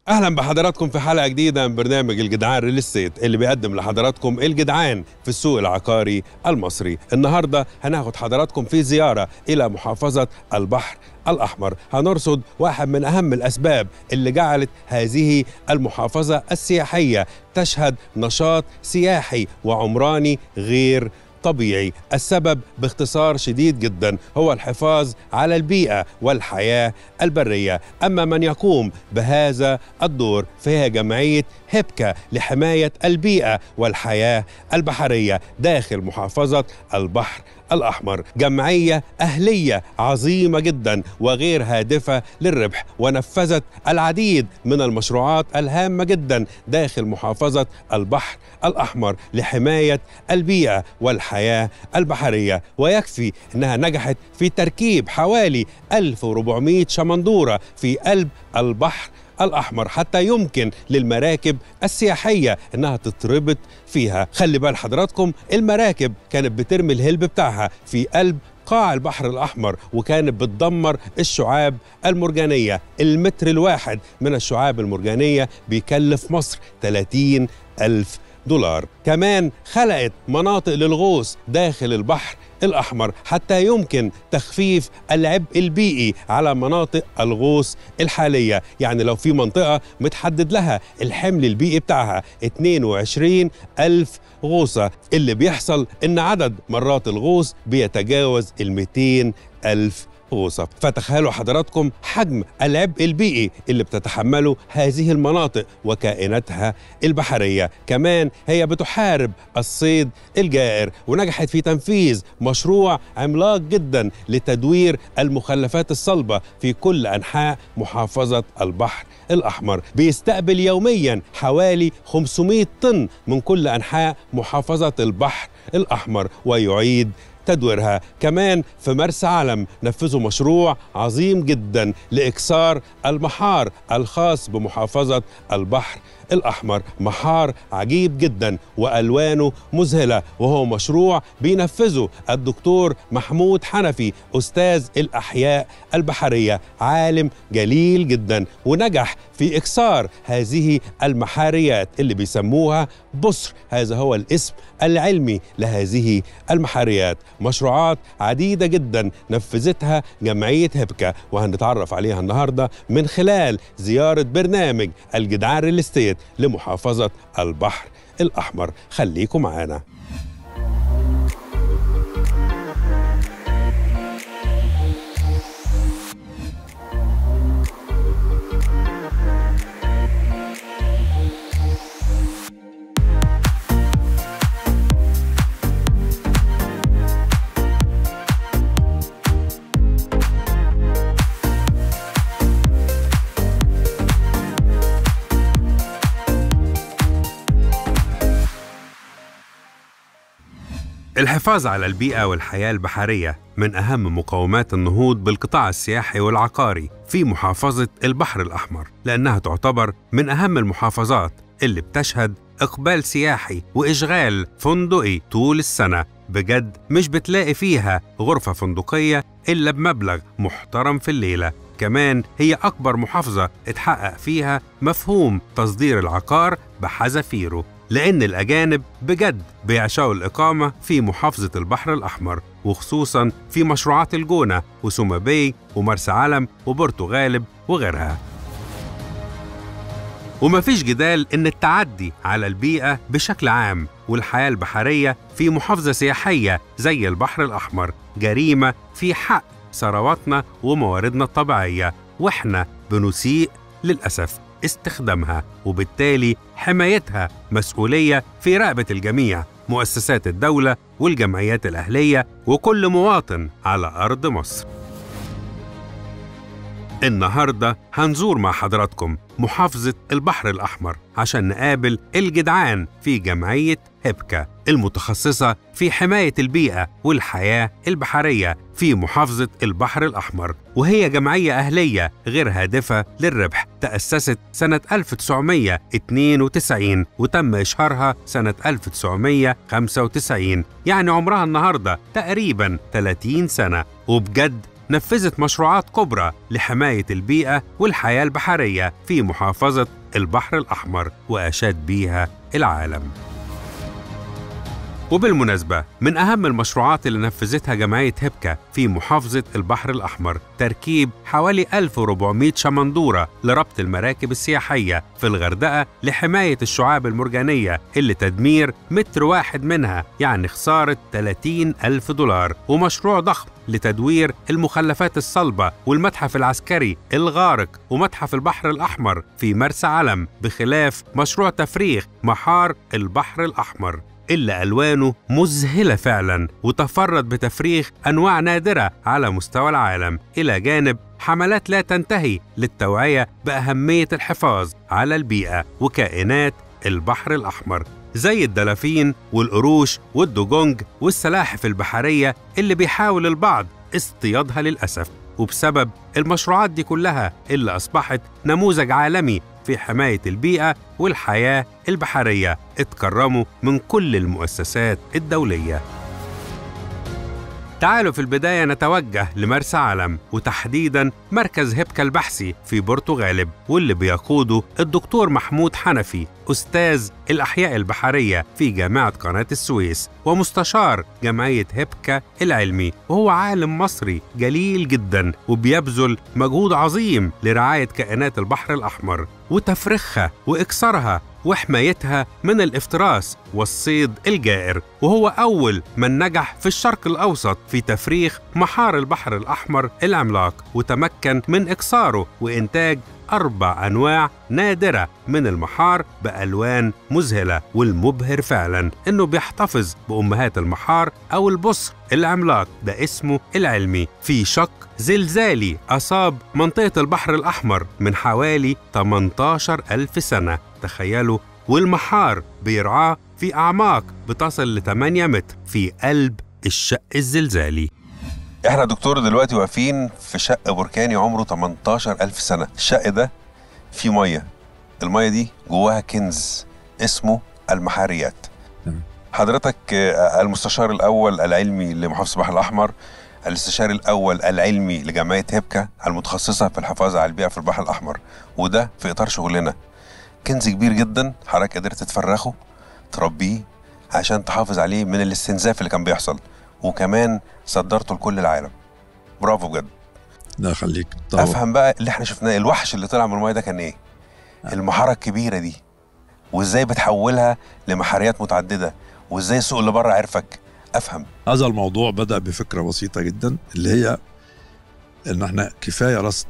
اهلا بحضراتكم في حلقه جديده من برنامج الجدعان ريل استيت اللي بيقدم لحضراتكم الجدعان في السوق العقاري المصري النهارده هناخد حضراتكم في زياره الى محافظه البحر الأحمر هنرصد واحد من أهم الأسباب اللي جعلت هذه المحافظة السياحية تشهد نشاط سياحي وعمراني غير طبيعي السبب باختصار شديد جدا هو الحفاظ على البيئة والحياة البرية أما من يقوم بهذا الدور فهي جمعية هبكة لحماية البيئة والحياة البحرية داخل محافظة البحر الأحمر جمعية أهلية عظيمة جدا وغير هادفة للربح ونفذت العديد من المشروعات الهامة جدا داخل محافظة البحر الأحمر لحماية البيئة والحياة البحرية ويكفي أنها نجحت في تركيب حوالي 1400 شمندورة في قلب البحر الأحمر حتى يمكن للمراكب السياحية إنها تتربط فيها خلي بال حضراتكم المراكب كانت بترمي الهلب بتاعها في قلب قاع البحر الأحمر وكانت بتدمر الشعاب المرجانية المتر الواحد من الشعاب المرجانية بيكلف مصر 30 ألف دولار كمان خلقت مناطق للغوص داخل البحر الأحمر حتى يمكن تخفيف العبء البيئي على مناطق الغوص الحالية يعني لو في منطقة متحدد لها الحمل البيئي بتاعها 22 ألف غوصة اللي بيحصل إن عدد مرات الغوص بيتجاوز ال 200 ألف غوصة فتخيلوا حضراتكم حجم العبء البيئي اللي بتتحمله هذه المناطق وكائناتها البحرية كمان هي بتحارب الصيد الجائر ونجحت في تنفيذ مشروع عملاق جدا لتدوير المخلفات الصلبة في كل أنحاء محافظة البحر الأحمر بيستقبل يوميا حوالي 500 طن من كل أنحاء محافظة البحر الأحمر ويعيد تدويرها كمان في مرسى علم نفذوا مشروع عظيم جدا لإكسار المحار الخاص بمحافظة البحر الأحمر محار عجيب جدا وألوانه مذهلة وهو مشروع بينفذه الدكتور محمود حنفي أستاذ الأحياء البحرية عالم جليل جدا ونجح في إكسار هذه المحاريات اللي بيسموها بصر هذا هو الاسم العلمي لهذه المحاريات مشروعات عديدة جدا نفذتها جمعية هبكة وهنتعرف عليها النهاردة من خلال زيارة برنامج الجدعان ريل استيت لمحافظة البحر الأحمر خليكم معانا الحفاظ على البيئة والحياة البحرية من أهم مقومات النهوض بالقطاع السياحي والعقاري في محافظة البحر الأحمر لأنها تعتبر من أهم المحافظات اللي بتشهد إقبال سياحي وإشغال فندقي طول السنة بجد مش بتلاقي فيها غرفة فندقية إلا بمبلغ محترم في الليلة كمان هي أكبر محافظة اتحقق فيها مفهوم تصدير العقار بحذافيره لأن الأجانب بجد بيعشقوا الإقامة في محافظة البحر الأحمر وخصوصا في مشروعات الجونة وسوما باي ومرسى علم وبورتو غالب وغيرها ومفيش جدال إن التعدي على البيئة بشكل عام والحياة البحرية في محافظة سياحية زي البحر الأحمر جريمة في حق ثرواتنا ومواردنا الطبيعية وإحنا بنسيء للأسف استخدامها وبالتالي حمايتها مسؤولية في رقبة الجميع مؤسسات الدولة والجمعيات الأهلية وكل مواطن على أرض مصر النهاردة هنزور مع حضراتكم محافظة البحر الأحمر عشان نقابل الجدعان في جمعية هبكة المتخصصة في حماية البيئة والحياة البحرية في محافظة البحر الأحمر وهي جمعية أهلية غير هادفة للربح تأسست سنة 1992 وتم إشهارها سنة 1995 يعني عمرها النهاردة تقريبا 30 سنة وبجد نفذت مشروعات كبرى لحماية البيئة والحياة البحرية في محافظة البحر الأحمر وأشاد بيها العالم وبالمناسبة من أهم المشروعات اللي نفذتها جمعية هبكة في محافظة البحر الأحمر تركيب حوالي 1400 شمندورة لربط المراكب السياحية في الغردقة لحماية الشعاب المرجانية اللي تدمير متر واحد منها يعني خسارة 30 ألف دولار ومشروع ضخم لتدوير المخلفات الصلبة والمتحف العسكري الغارق ومتحف البحر الأحمر في مرسى علم بخلاف مشروع تفريغ محار البحر الأحمر إلا ألوانه مذهلة فعلا وتفرد بتفريغ أنواع نادرة على مستوى العالم إلى جانب حملات لا تنتهي للتوعية بأهمية الحفاظ على البيئة وكائنات البحر الأحمر زي الدلافين والقروش والدوجونج والسلاحف البحرية اللي بيحاول البعض اصطيادها للأسف وبسبب المشروعات دي كلها اللي أصبحت نموذج عالمي في حماية البيئة والحياة البحرية اتكرموا من كل المؤسسات الدولية تعالوا في البداية نتوجه لمرسى علم وتحديدا مركز هبكة البحثي في بورتو غالب واللي بيقوده الدكتور محمود حنفي أستاذ الأحياء البحرية في جامعة قناة السويس ومستشار جمعية هبكة العلمي وهو عالم مصري جليل جدا وبيبذل مجهود عظيم لرعاية كائنات البحر الأحمر وتفرخها وإكسارها وحمايتها من الافتراس والصيد الجائر وهو أول من نجح في الشرق الأوسط في تفريخ محار البحر الأحمر العملاق وتمكن من إكساره وإنتاج أربع أنواع نادرة من المحار بألوان مذهلة والمبهر فعلا إنه بيحتفظ بأمهات المحار أو البصر العملاق ده اسمه العلمي في شق زلزالي أصاب منطقة البحر الأحمر من حوالي 18 ألف سنة تخيلوا والمحار بيرعاه في أعماق بتصل ل 8 متر في قلب الشق الزلزالي احنا دكتور دلوقتي واقفين في شق بركاني عمره 18 ألف سنة الشق ده فيه مية المية دي جواها كنز اسمه المحاريات حضرتك آه، المستشار الأول العلمي لمحافظة البحر الأحمر الاستشاري الأول العلمي لجمعية هبكة المتخصصة في الحفاظ على البيئة في البحر الأحمر وده في إطار شغلنا كنز كبير جدا حضرتك قدرت تفرخه تربيه عشان تحافظ عليه من الاستنزاف اللي كان بيحصل وكمان صدرته لكل العالم برافو بجد لا خليك طبعا. افهم بقى اللي احنا شفناه الوحش اللي طلع من المايه ده كان ايه آه. المحاره الكبيره دي وازاي بتحولها لمحاريات متعدده وازاي السوق اللي بره عرفك افهم هذا الموضوع بدا بفكره بسيطه جدا اللي هي ان احنا كفايه رصد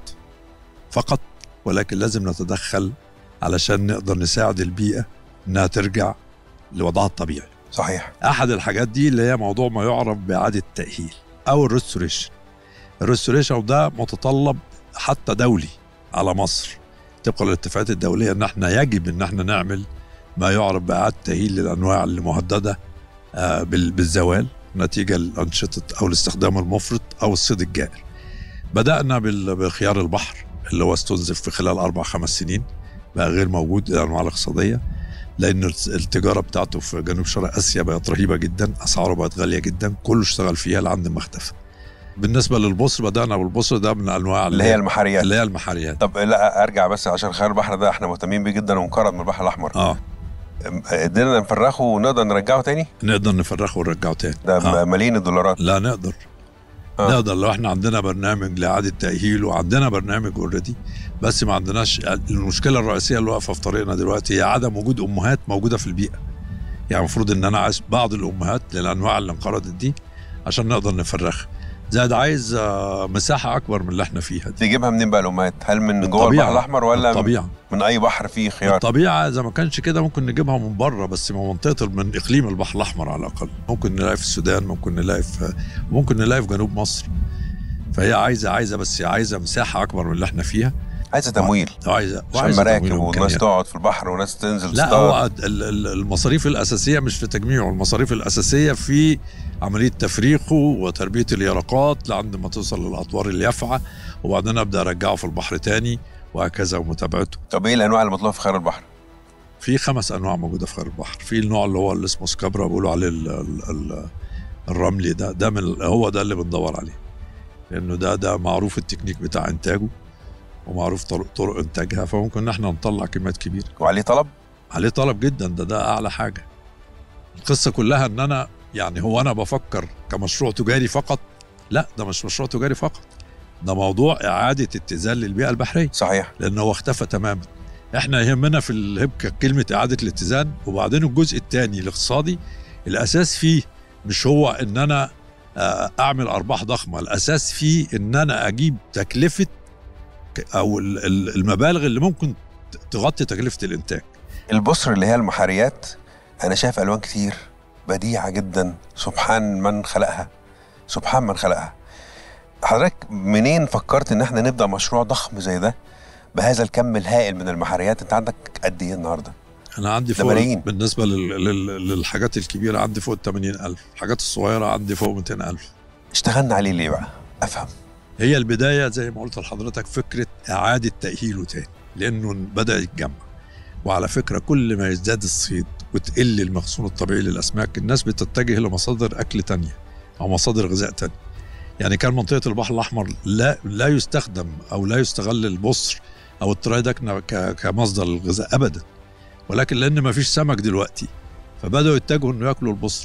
فقط ولكن لازم نتدخل علشان نقدر نساعد البيئه انها ترجع لوضعها الطبيعي صحيح احد الحاجات دي اللي هي موضوع ما يعرف باعاده التاهيل او الريستوريشن الريستوريشن ده متطلب حتى دولي على مصر طبقا للاتفاقات الدوليه ان احنا يجب ان احنا نعمل ما يعرف باعاده تاهيل للانواع اللي مهدده آه، بالزوال نتيجه لانشطه او الاستخدام المفرط او الصيد الجائر. بدانا بخيار البحر اللي هو استنزف في خلال اربع خمس سنين بقى غير موجود الانواع الاقتصاديه لان التجاره بتاعته في جنوب شرق اسيا بقت رهيبه جدا اسعاره بقت غاليه جدا كله اشتغل فيها لعند ما اختفى بالنسبه للبصر بدانا بالبصر ده من انواع اللي هي المحاريات اللي هي المحاريات طب لا ارجع بس عشان خير البحر ده احنا مهتمين بيه جدا ومقرض من البحر الاحمر اه قدرنا نفرخه ونقدر نرجعه تاني؟ نقدر نفرخه ونرجعه تاني ده آه. ملايين الدولارات لا نقدر آه. نقدر لو احنا عندنا برنامج لاعاده تاهيل وعندنا برنامج اوريدي بس ما عندناش المشكله الرئيسيه اللي واقفه في طريقنا دلوقتي هي عدم وجود امهات موجوده في البيئه يعني المفروض ان انا عايز بعض الامهات للانواع اللي انقرضت دي عشان نقدر نفرخها زائد عايز آه، مساحه اكبر من اللي احنا فيها دي تجيبها منين بقى الامهات هل من جوه البحر الاحمر ولا الطبيعه من اي بحر فيه خيار الطبيعه اذا ما كانش كده ممكن نجيبها من بره بس من منطقه من اقليم البحر الاحمر على الاقل ممكن نلاقي في السودان ممكن نلاقي في ممكن نلاقي في جنوب مصر فهي عايزه عايزه بس عايزه مساحه اكبر من اللي احنا فيها عايزه تمويل عايزه عشان مراكب وناس تقعد في البحر وناس تنزل لا هو المصاريف الاساسيه مش في تجميعه المصاريف الاساسيه في عمليه تفريخه وتربيه اليرقات لعند ما توصل للاطوار اليافعه وبعدين ابدا ارجعه في البحر تاني وهكذا ومتابعته طب ايه الانواع اللي مطلوبه في خير البحر في خمس انواع موجوده في خير البحر في النوع اللي هو اللي اسمه سكابرا بيقولوا عليه ال ال ال الرملي ده ده من هو ده اللي بندور عليه لانه ده ده معروف التكنيك بتاع انتاجه ومعروف طرق طرق انتاجها فممكن ان احنا نطلع كميات كبيره وعليه طلب عليه طلب جدا ده ده اعلى حاجه القصه كلها ان انا يعني هو انا بفكر كمشروع تجاري فقط لا ده مش مشروع تجاري فقط ده موضوع اعاده اتزان للبيئه البحريه صحيح لان هو اختفى تماما احنا يهمنا في الهبكه كلمه اعاده الاتزان وبعدين الجزء الثاني الاقتصادي الاساس فيه مش هو ان انا آه، اعمل ارباح ضخمه الاساس فيه ان انا اجيب تكلفه ك- او ال- ال- المبالغ اللي ممكن ت- تغطي تكلفه الانتاج البصر اللي هي المحاريات انا شايف الوان كتير بديعه جدا سبحان من خلقها سبحان من خلقها حضرتك منين فكرت ان احنا نبدا مشروع ضخم زي ده بهذا الكم الهائل من المحاريات انت عندك قد ايه النهارده انا عندي ده فوق ملايين. بالنسبه لل... لل... للحاجات الكبيره عندي فوق ال 80000 الحاجات الصغيره عندي فوق 200000 اشتغلنا عليه ليه بقى افهم هي البدايه زي ما قلت لحضرتك فكره اعاده تاهيله تاني لانه بدا يتجمع وعلى فكره كل ما يزداد الصيد وتقل المخزون الطبيعي للاسماك الناس بتتجه لمصادر اكل تانية او مصادر غذاء تانية يعني كان منطقه البحر الاحمر لا لا يستخدم او لا يستغل البصر او الترايدكنا ك- كمصدر الغذاء ابدا ولكن لان ما فيش سمك دلوقتي فبداوا يتجهوا انه ياكلوا البصر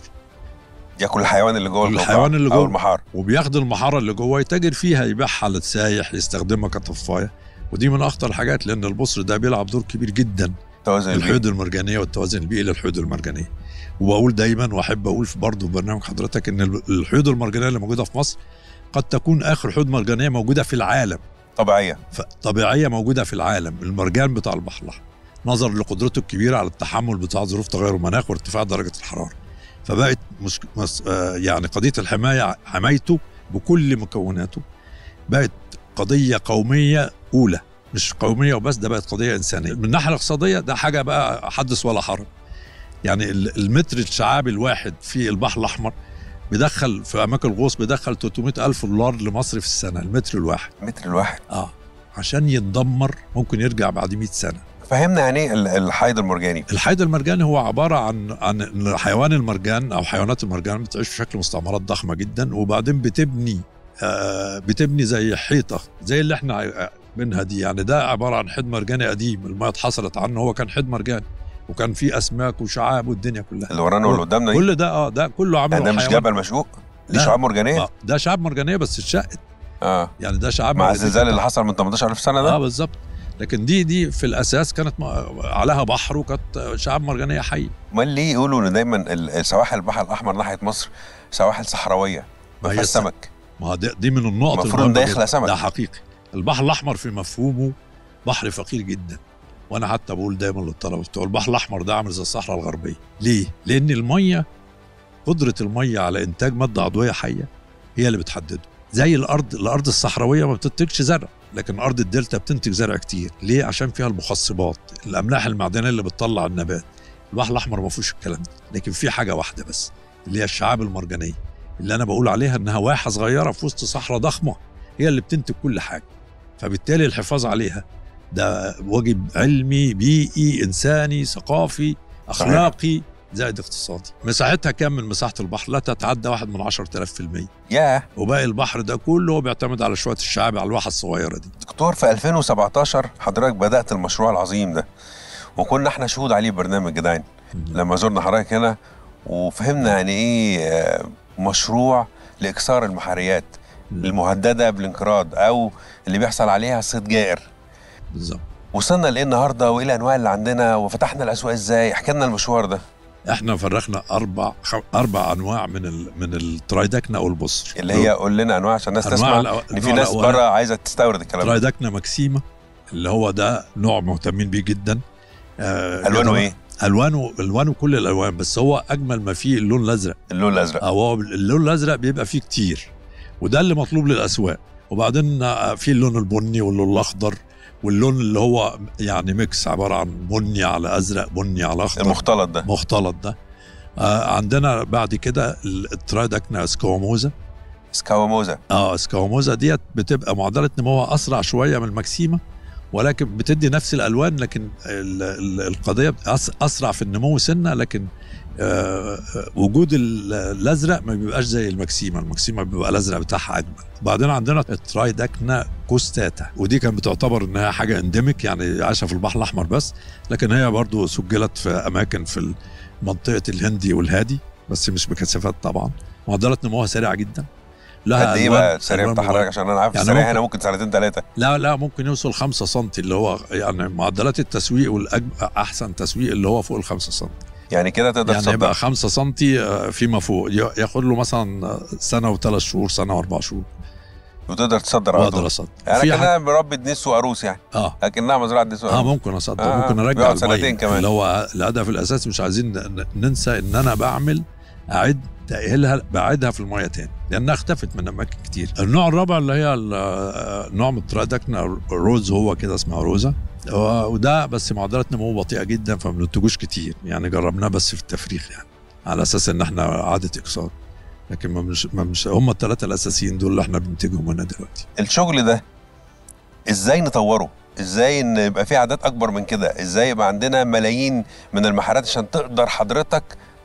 ياكل الحيوان اللي جوه الحيوان القوقعة اللي او جوه. المحار وبياخد المحاره اللي جوه يتاجر فيها يبيعها للسايح يستخدمها كطفايه ودي من اخطر الحاجات لان البصر ده بيلعب دور كبير جدا توازن في البيئي. الحدود المرجانيه والتوازن البيئي للحدود المرجانيه وبقول دايما واحب اقول في برضه في برنامج حضرتك ان الحدود المرجانيه اللي موجوده في مصر قد تكون اخر حدود مرجانيه موجوده في العالم طبيعيه ف- طبيعيه موجوده في العالم المرجان بتاع البحر الاحمر نظرا لقدرته الكبيره على التحمل بتاع ظروف تغير المناخ وارتفاع درجه الحراره فبقت مش مس آه يعني قضيه الحمايه حمايته بكل مكوناته بقت قضيه قوميه اولى مش قوميه وبس ده بقت قضيه انسانيه من الناحيه الاقتصاديه ده حاجه بقى حدث ولا حرج يعني ال- المتر الشعابي الواحد في البحر الاحمر بيدخل في اماكن الغوص بيدخل 300 الف دولار لمصر في السنه المتر الواحد متر الواحد اه عشان يتدمر ممكن يرجع بعد 100 سنه فهمنا يعني ايه ال- الحيض المرجاني الحيض المرجاني هو عباره عن عن إن حيوان المرجان او حيوانات المرجان بتعيش في شكل مستعمرات ضخمه جدا وبعدين بتبني آه بتبني زي حيطه زي اللي احنا ع- منها دي يعني ده عباره عن حيض مرجاني قديم الميه اتحصلت عنه هو كان حيض مرجاني وكان فيه اسماك وشعاب والدنيا كلها اللي ورانا واللي قدامنا دي كل ده اه ده كله عمله يعني ده مش حيوان. جبل مشقوق دي لا. شعاب مرجانيه آه ده شعاب مرجانيه بس اتشقت اه يعني ده شعاب مع مرجانية. الزلزال اللي حصل من 18000 سنه ده اه بالظبط لكن دي دي في الاساس كانت م- عليها بحر وكانت شعاب مرجانيه حيه امال ليه يقولوا ان دايما ال- سواحل البحر الاحمر ناحيه مصر سواحل صحراويه ما ما هي فيهاش السم- سمك ما هو دي, دي من النقط المفروض إن المهمة ده يخلق جداً. سمك. ده حقيقي البحر الاحمر في مفهومه بحر فقير جدا وانا حتى بقول دايما للطلبه بتوع البحر الاحمر ده عامل زي الصحراء الغربيه ليه لان الميه قدره الميه على انتاج ماده عضويه حيه هي اللي بتحدده زي الارض الارض الصحراويه ما بتنتجش زرع لكن ارض الدلتا بتنتج زرع كتير ليه عشان فيها المخصبات الاملاح المعدنيه اللي بتطلع النبات البحر الاحمر ما فيهوش الكلام ده لكن في حاجه واحده بس اللي هي الشعاب المرجانيه اللي انا بقول عليها انها واحه صغيره في وسط صحراء ضخمه هي اللي بتنتج كل حاجه فبالتالي الحفاظ عليها ده واجب علمي بيئي انساني ثقافي اخلاقي زائد اقتصادي مساحتها كام من مساحه البحر لا تتعدى واحد من عشرة آلاف في المية ياه وباقي البحر ده كله بيعتمد على شويه الشعاب على الواحه الصغيره دي دكتور في 2017 حضرتك بدات المشروع العظيم ده وكنا احنا شهود عليه برنامج جدعان لما زرنا حضرتك هنا وفهمنا يعني ايه آه، مشروع لاكسار المحاريات المهدده بالانقراض او اللي بيحصل عليها صيد جائر بالظبط وصلنا لايه النهارده وايه الانواع اللي عندنا وفتحنا الاسواق ازاي احكي لنا المشوار ده احنا فرخنا اربع خ... اربع انواع من ال... من الترايدكنا او البصر اللي هي قول لنا انواع عشان الناس أنواع تسمع الأو- ان في النوع ناس الأولاني- بره عايزه تستورد الكلام ده ترايدكنا ماكسيما اللي هو ده نوع مهتمين بيه جدا آه الوانه يا ايه جماعة، الوانه الوانه كل الالوان بس هو اجمل ما فيه اللون الازرق اللون الازرق أو هو اللون الازرق بيبقى فيه كتير وده اللي مطلوب للاسواق وبعدين آه، في اللون البني واللون الاخضر واللون اللي هو يعني ميكس عباره عن بني على ازرق بني على اخضر المختلط ده مختلط ده آه عندنا بعد كده ال- الترايدكنا اسكواموزا سكاواموزا اه اسكواموزا ديت بتبقى معدله نموها اسرع شويه من الماكسيما ولكن بتدي نفس الالوان لكن ال- ال- القضيه أس- اسرع في النمو سنه لكن آه، آه، وجود ال- الازرق ما بيبقاش زي المكسيمه المكسيمه بيبقى الازرق بتاعها اجمل وبعدين عندنا الترايداكنا كوستاتا ودي كانت بتعتبر انها حاجه انديميك يعني عايشه في البحر الاحمر بس لكن هي برضو سجلت في اماكن في منطقه الهندي والهادي بس مش بكثافات طبعا معدلات نموها سريعه جدا لها قد ايه ألوان- بقى السريع ألوان بتاع حضرتك عشان انا عارف يعني السريع ممكن- هنا ممكن سنتين ثلاثه لا لا ممكن يوصل 5 سم اللي هو يعني معدلات التسويق والاحسن تسويق اللي هو فوق ال 5 سم يعني كده تقدر يعني تصدر يبقى 5 سم فيما فوق ي- ياخد له مثلا سنه وثلاث شهور سنه واربع شهور وتقدر تصدر على واقدر طول اصدر يعني في كانها حاجة- مربي دنيس وعروس يعني اه لكنها مزرعه دنيس اه وعروس ممكن اصدر آه، ممكن ارجع بيقعد سنتين المية كمان. اللي هو الهدف الاساسي مش عايزين ن- ننسى ان انا بعمل اعد تاهيلها بعيدها في الميه تاني لانها اختفت من اماكن كتير النوع الرابع اللي هي ال- نوع من الترادكنا روز هو كده اسمها روزا هو- وده بس معدلات نمو بطيئه جدا فما بننتجوش كتير يعني جربناه بس في التفريخ يعني على اساس ان احنا عاده اكسار لكن ما مش, ما مش هم الثلاثه الاساسيين دول اللي احنا بننتجهم هنا دلوقتي الشغل ده ازاي نطوره ازاي ان يبقى في عادات اكبر من كده ازاي يبقى عندنا ملايين من المحلات عشان تقدر حضرتك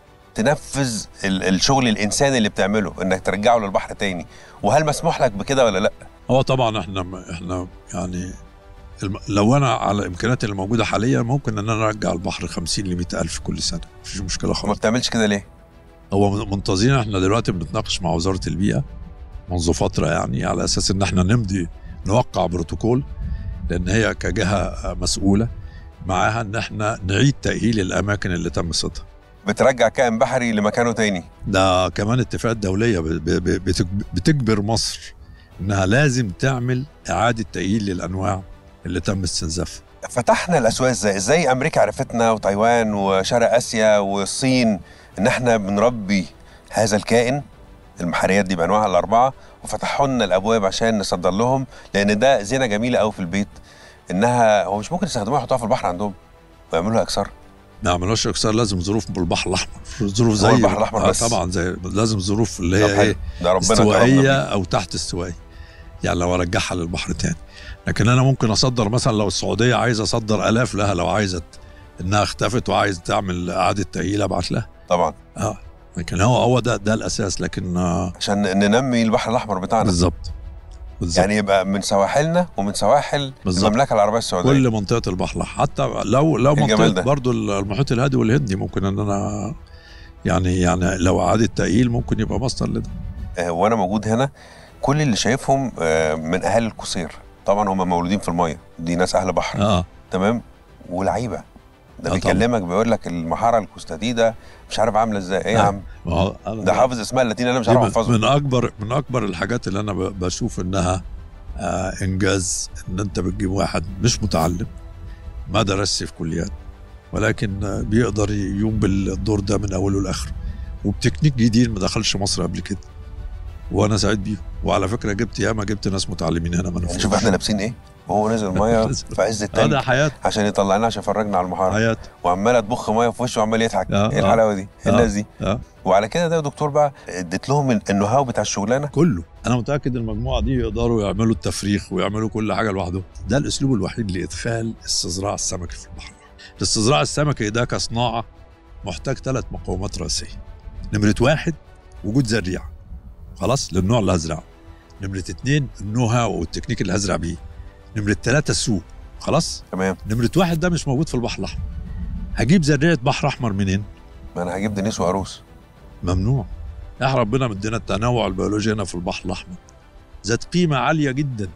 تنفذ ال- الشغل الانساني اللي بتعمله انك ترجعه للبحر تاني وهل مسموح لك بكده ولا لا هو طبعا احنا احنا يعني الم- لو انا على الامكانيات اللي موجوده حاليا ممكن ان انا ارجع البحر 50 ل 100 الف كل سنه مفيش مشكله ما خالص بتعملش كده ليه هو من- منتظرين احنا دلوقتي بنتناقش مع وزاره البيئه منذ فتره يعني على اساس ان احنا نمضي نوقع بروتوكول لان هي كجهه مسؤوله معاها ان احنا نعيد تاهيل الاماكن اللي تم صيدها بترجع كائن بحري لمكانه تاني ده كمان اتفاقات دوليه ب- ب- ب- بتج- بتجبر مصر انها لازم تعمل اعاده تاهيل للانواع اللي تم استنزافها فتحنا الاسواق ازاي ازاي امريكا عرفتنا وتايوان وشرق اسيا والصين ان احنا بنربي هذا الكائن المحاريات دي بانواعها الاربعه وفتحوا لنا الابواب عشان نصدر لهم لان ده زينه جميله قوي في البيت انها هو مش ممكن يستخدموها يحطوها في البحر عندهم ويعملوا لها اكسار ما عملوش اكسار لازم ظروف بالبحر الاحمر ظروف هو زي البحر الأحمر آه بس. طبعا زي لازم ظروف اللي طب هي حلو ايه ده ربنا استوائيه كرمنا او تحت استوائيه يعني لو ارجعها للبحر تاني لكن انا ممكن اصدر مثلا لو السعوديه عايزه اصدر الاف لها لو عايزه انها اختفت وعايز تعمل اعاده تاهيل ابعت لها طبعا اه لكن هو هو ده ده الاساس لكن آه عشان ننمي البحر الاحمر بتاعنا بالظبط بالظبط يعني يبقى من سواحلنا ومن سواحل بالظبط. المملكه العربيه السعوديه كل منطقه البحر الأحمر. حتى لو لو الجمال منطقه ده. برضو المحيط الهادي والهندي ممكن ان انا يعني يعني لو اعاده تاهيل ممكن يبقى مصدر لده آه، وانا موجود هنا كل اللي شايفهم آه، من اهالي القصير طبعا هم مولودين في الميه دي ناس اهل بحر اه تمام ولعيبه ده آه طبعا. بيكلمك بيقول لك المحاره الكوستاديدا مش عارف عامله ازاي ايه يا آه. عم ما هو أنا- ده حافظ اسمها اللاتين انا مش دي عارف من- احفظه من اكبر من اكبر الحاجات اللي انا ب- بشوف انها آه انجاز ان انت بتجيب واحد مش متعلم ما درسش في كليات ولكن آه، بيقدر يقوم بالدور ده من اوله لاخره وبتكنيك جديد ما دخلش مصر قبل كده وانا سعيد بيه وعلى فكره جبت ياما جبت ناس متعلمين هنا ما يعني شوف احنا لابسين ايه وهو نزل الميه في عز اه التلج ده حياه عشان يطلع لنا عشان يفرجنا على المحاره حياه وعماله تبخ ميه في وشه وعمال يضحك آه، ايه آه. الحلاوه دي ايه آه. الناس دي اه وعلى كده ده يا دكتور بقى اديت لهم ال- النو هاو بتاع الشغلانه كله انا متاكد المجموعه دي يقدروا يعملوا التفريخ ويعملوا كل حاجه لوحدهم ده الاسلوب الوحيد لادخال استزراع السمكي في البحر الاستزراع السمكي ده كصناعه محتاج ثلاث مقومات رئيسيه نمره واحد وجود زريع خلاص للنوع اللي هزرعه نمره اتنين النو هاو والتكنيك اللي هزرع بيه نمره ثلاثه السوق خلاص تمام نمره واحد ده مش موجود في البحر الاحمر هجيب زريعه بحر احمر منين ما انا هجيب دنيس وعروس ممنوع احنا ربنا مدينا التنوع البيولوجي هنا في البحر الاحمر ذات قيمه عاليه جدا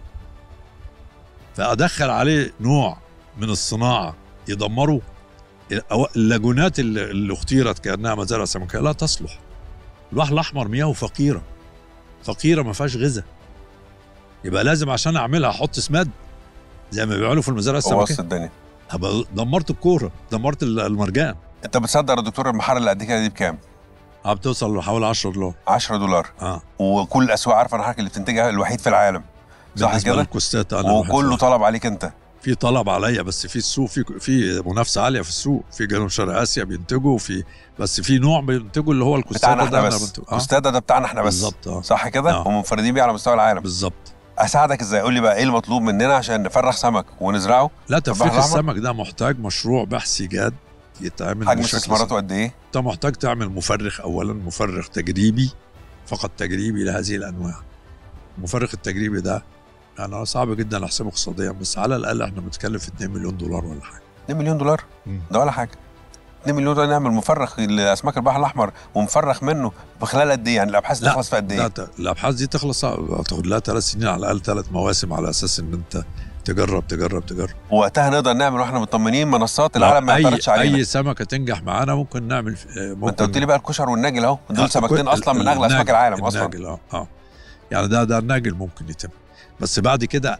فادخل عليه نوع من الصناعه يدمره الأو- اللاجونات اللي اللي اختيرت كانها مزارع سمكيه لا تصلح البحر الاحمر مياهه فقيره فقيره ما فيهاش غذاء يبقى لازم عشان اعملها احط سماد زي ما بيعملوا في المزارع ووسط السمكيه الدنيا هبقى دمرت الكوره دمرت ال- المرجان انت بتصدر يا دكتور المحاره اللي قد كده دي بكام؟ بتوصل لحوالي 10 دولار 10 دولار اه وكل الاسواق عارفه ان حضرتك اللي بتنتجها الوحيد في العالم صح بالنسبة كده؟ للكوستات انا وكله واحد طلب عليك انت في طلب عليا بس في السوق في في منافسه عاليه في السوق في جنوب شرق اسيا بينتجوا في بس في نوع بينتجوا اللي هو الكوستات بتاعنا احنا ده بس بنتج- آه. كوستادا ده بتاعنا احنا بس بالظبط اه صح كده؟ آه. ومنفردين بيه على مستوى العالم بالظبط اساعدك ازاي قول لي بقى ايه المطلوب مننا عشان نفرخ سمك ونزرعه لا البحر تفريخ الأحمر؟ السمك ده محتاج مشروع بحثي جاد يتعمل حجم بشكل استثماراته قد ايه انت محتاج تعمل مفرخ اولا مفرخ تجريبي فقط تجريبي لهذه الانواع المفرخ التجريبي ده يعني صعب جدا احسبه اقتصاديا بس على الاقل احنا بنتكلم في 2 مليون دولار ولا حاجه 2 مليون دولار مم. ده ولا حاجه 2 مليون دولار نعمل مفرخ لاسماك البحر الاحمر ونفرخ منه بخلال قد ايه يعني الابحاث لا، تخلص في قد لا ايه ت- الابحاث دي تخلص تاخد لها ثلاث سنين على الاقل ثلاث مواسم على اساس ان انت تجرب تجرب تجرب وقتها نقدر نعمل واحنا مطمنين منصات العالم ما اي يعترضش علينا اي سمكه تنجح معانا ممكن نعمل في- آه، ما انت ممكن قلت لي بقى الكشر والناجل اهو دول آه، سمكتين كل- اصلا من اغلى اسماك الناجل- العالم اصلا الناجل اه اه يعني ده ده الناجل ممكن يتم بس بعد كده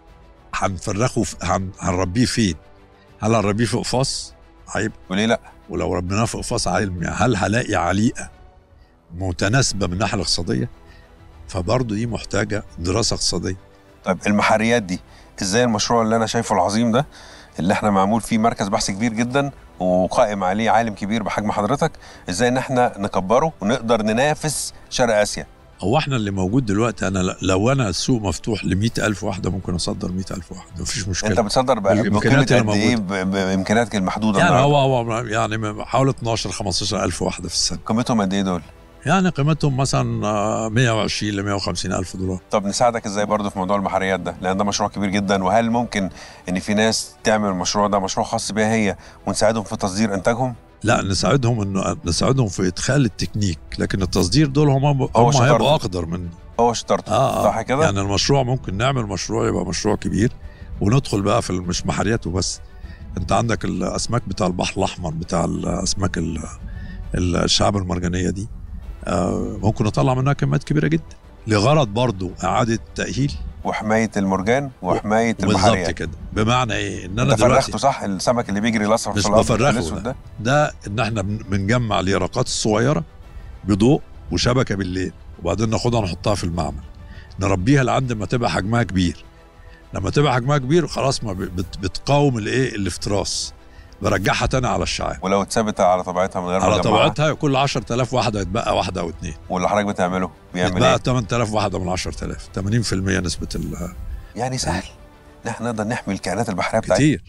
هنفرخه في- هن- هنربيه فين؟ هل هنربيه في قفاص؟ عيب وليه لا ولو ربيناه في قفاص عالم يعني هل هلاقي عليقه متناسبه من الناحيه الاقتصاديه؟ فبرضه دي محتاجه دراسه اقتصاديه طيب المحاريات دي ازاي المشروع اللي انا شايفه العظيم ده اللي احنا معمول فيه مركز بحث كبير جدا وقائم عليه عالم كبير بحجم حضرتك ازاي ان احنا نكبره ونقدر ننافس شرق اسيا هو احنا اللي موجود دلوقتي انا ل- لو انا السوق مفتوح ل ألف واحده ممكن اصدر 100000 واحده مفيش مشكله انت بتصدر بقى بقيمه بالإمكانيات قد اللي ايه ب- بامكانياتك المحدوده يعني النهاردة؟ هو هو يعني حوالي 12 15000 واحده في السنه قيمتهم قد ايه دول يعني قيمتهم مثلا آه، 120 ل 150 الف دولار طب نساعدك ازاي برضه في موضوع المحاريات ده لان ده مشروع كبير جدا وهل ممكن ان في ناس تعمل المشروع ده مشروع خاص بيها هي ونساعدهم في تصدير انتاجهم لا نساعدهم انه نساعدهم في ادخال التكنيك لكن التصدير دول هم هم شطارته. هيبقوا اقدر منه هو شطارته اه, صح آه كده يعني المشروع ممكن نعمل مشروع يبقى مشروع كبير وندخل بقى في مش محاريات وبس انت عندك الاسماك بتاع البحر الاحمر بتاع الاسماك ال- الشعب المرجانيه دي آه ممكن نطلع منها كميات كبيره جدا لغرض برضو اعاده تاهيل وحمايه المرجان وحمايه بالظبط المحاريات كده بمعنى ايه ان انا انت دلوقتي فرخته صح السمك اللي بيجري الاصفر مش في الأبيض بفرخه والأسود ده ده ان احنا بن- بنجمع اليرقات الصغيره بضوء وشبكه بالليل وبعدين ناخدها نحطها في المعمل نربيها لعند ما تبقى حجمها كبير لما تبقى حجمها كبير خلاص ما ب- بت- بتقاوم الايه الافتراس برجعها تاني على الشعاب ولو اتثبت على طبيعتها من غير على مجمعة، طبيعتها كل 10000 واحده يتبقى واحده او اثنين واللي حضرتك بتعمله بيعمل يتبقى ايه 8000 واحده من 10000 80% نسبه ال- يعني سهل ان احنا نقدر نحمي الكائنات البحريه بتاعتنا كتير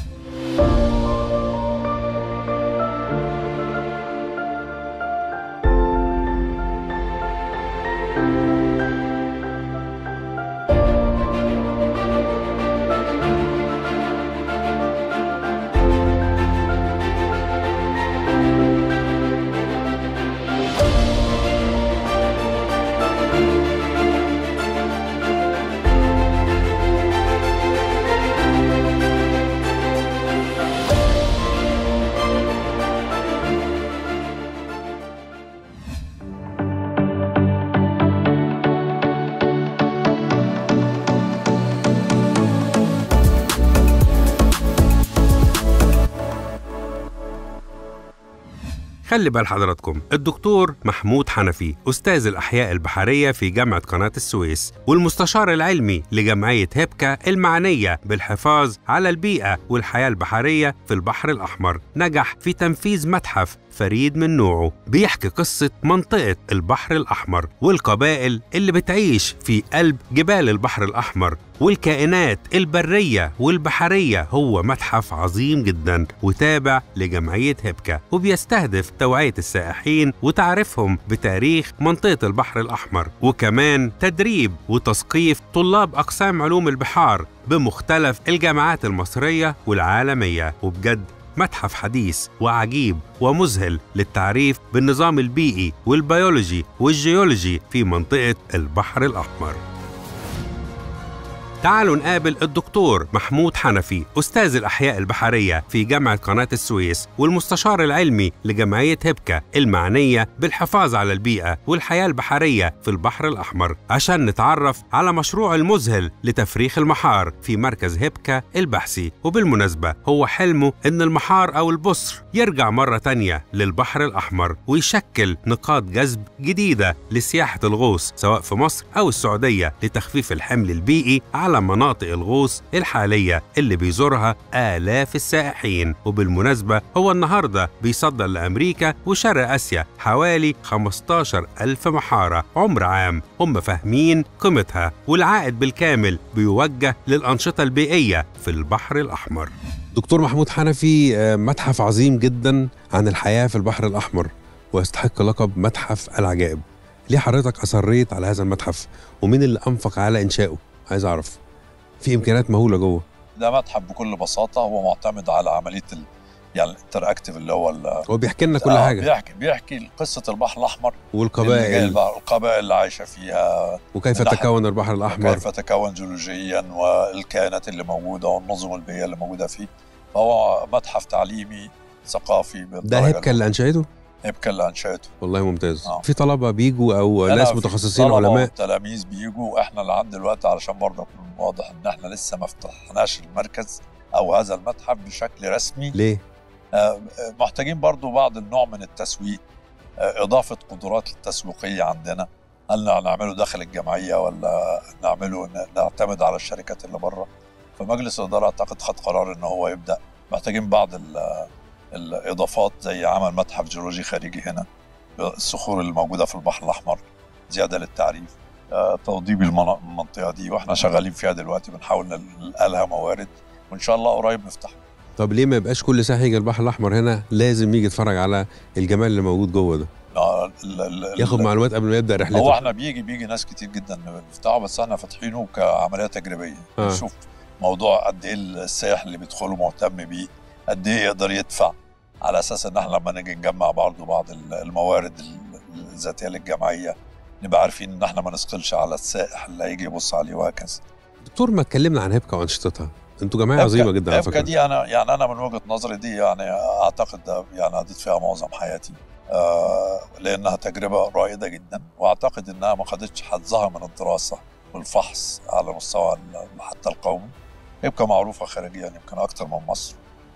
خلي بال حضراتكم الدكتور محمود حنفي أستاذ الأحياء البحرية في جامعة قناة السويس والمستشار العلمي لجمعية هيبكا المعنية بالحفاظ على البيئة والحياة البحرية في البحر الأحمر نجح في تنفيذ متحف فريد من نوعه بيحكي قصة منطقة البحر الأحمر والقبائل اللي بتعيش في قلب جبال البحر الأحمر والكائنات البرية والبحرية هو متحف عظيم جدا وتابع لجمعية هيبكا وبيستهدف توعية السائحين وتعريفهم بتاريخ منطقة البحر الأحمر وكمان تدريب وتثقيف طلاب أقسام علوم البحار بمختلف الجامعات المصرية والعالمية وبجد متحف حديث وعجيب ومذهل للتعريف بالنظام البيئي والبيولوجي والجيولوجي في منطقة البحر الأحمر تعالوا نقابل الدكتور محمود حنفي أستاذ الأحياء البحرية في جامعة قناة السويس والمستشار العلمي لجمعية هيبكا المعنية بالحفاظ على البيئة والحياة البحرية في البحر الأحمر عشان نتعرف على مشروع المذهل لتفريخ المحار في مركز هيبكا البحثي وبالمناسبة هو حلمه إن المحار أو البصر يرجع مرة تانية للبحر الأحمر ويشكل نقاط جذب جديدة لسياحة الغوص سواء في مصر أو السعودية لتخفيف الحمل البيئي على على مناطق الغوص الحالية اللي بيزورها آلاف السائحين وبالمناسبة هو النهاردة بيصدر لأمريكا وشرق آسيا حوالي 15 ألف محارة عمر عام هم فاهمين قيمتها والعائد بالكامل بيوجه للأنشطة البيئية في البحر الأحمر دكتور محمود حنفي آه، متحف عظيم جدا عن الحياة في البحر الأحمر ويستحق لقب متحف العجائب ليه حضرتك أصريت على هذا المتحف ومين اللي أنفق على إنشائه عايز أعرف في إمكانيات مهولة جوه ده متحف بكل بساطه هو معتمد على عمليه ال... يعني الانتراكتيف اللي هو ال... هو بيحكي لنا كل آه، حاجة بيحكي بيحكي قصه البحر الاحمر اللي جاي والقبائل البحر- القبائل اللي عايشه فيها وكيف نحن- تكون البحر الأحمر كيف تكون جيولوجيا والكائنات اللي موجوده والنظم البيئيه اللي موجوده فيه فهو متحف تعليمي ثقافي ده بالدرجة هيبكى اللي أنشأته هبكة اللي انشاته والله ممتاز آه. في طلبة بيجوا أو أنا ناس في متخصصين طلبة علماء والتلاميذ بيجوا احنا لحد دلوقتي علشان برضه يكون واضح ان احنا لسه ما فتحناش المركز او هذا المتحف بشكل رسمي ليه؟ آه، محتاجين برضو بعض النوع من التسويق آه، إضافة قدرات التسويقية عندنا هل نعمله داخل الجمعية ولا نعمله ن- نعتمد على الشركات اللي بره فمجلس الإدارة أعتقد خد قرار إن هو يبدأ محتاجين بعض ال- الإضافات زي عمل متحف جيولوجي خارجي هنا الصخور اللي موجودة في البحر الأحمر زيادة للتعريف آه، توضيب المنا- المنطقة دي وإحنا شغالين فيها دلوقتي بنحاول نلقى لها موارد وإن شاء الله قريب نفتح طب ليه ما يبقاش كل سائح يجي البحر الأحمر هنا لازم يجي يتفرج على الجمال اللي موجود جوه ده آه، ال- ال- ياخد ال- معلومات قبل ما يبدأ هو رحلته احنا بيجي بيجي ناس كتير جدا نفتحه بس احنا فاتحينه كعمليه تجريبيه آه. نشوف موضوع قد ايه السائح اللي بيدخله مهتم بيه قد ايه يقدر يدفع على اساس ان احنا لما نيجي نجمع برضه بعض ال- الموارد ال- الذاتيه للجمعيه نبقى عارفين ان احنا ما نثقلش على السائح اللي هيجي يبص عليه وهكذا دكتور ما اتكلمنا عن هبكة وأنشطتها انتوا جمعية عظيمة جدا على هبكة فكرة دي انا يعني انا من وجهه نظري دي يعني اعتقد ده يعني قضيت فيها معظم حياتي آه لانها تجربه رائده جدا واعتقد انها ما خدتش حظها من الدراسه والفحص على مستوى ال- حتى القومي هبكة معروفه خارجيا يمكن اكتر من مصر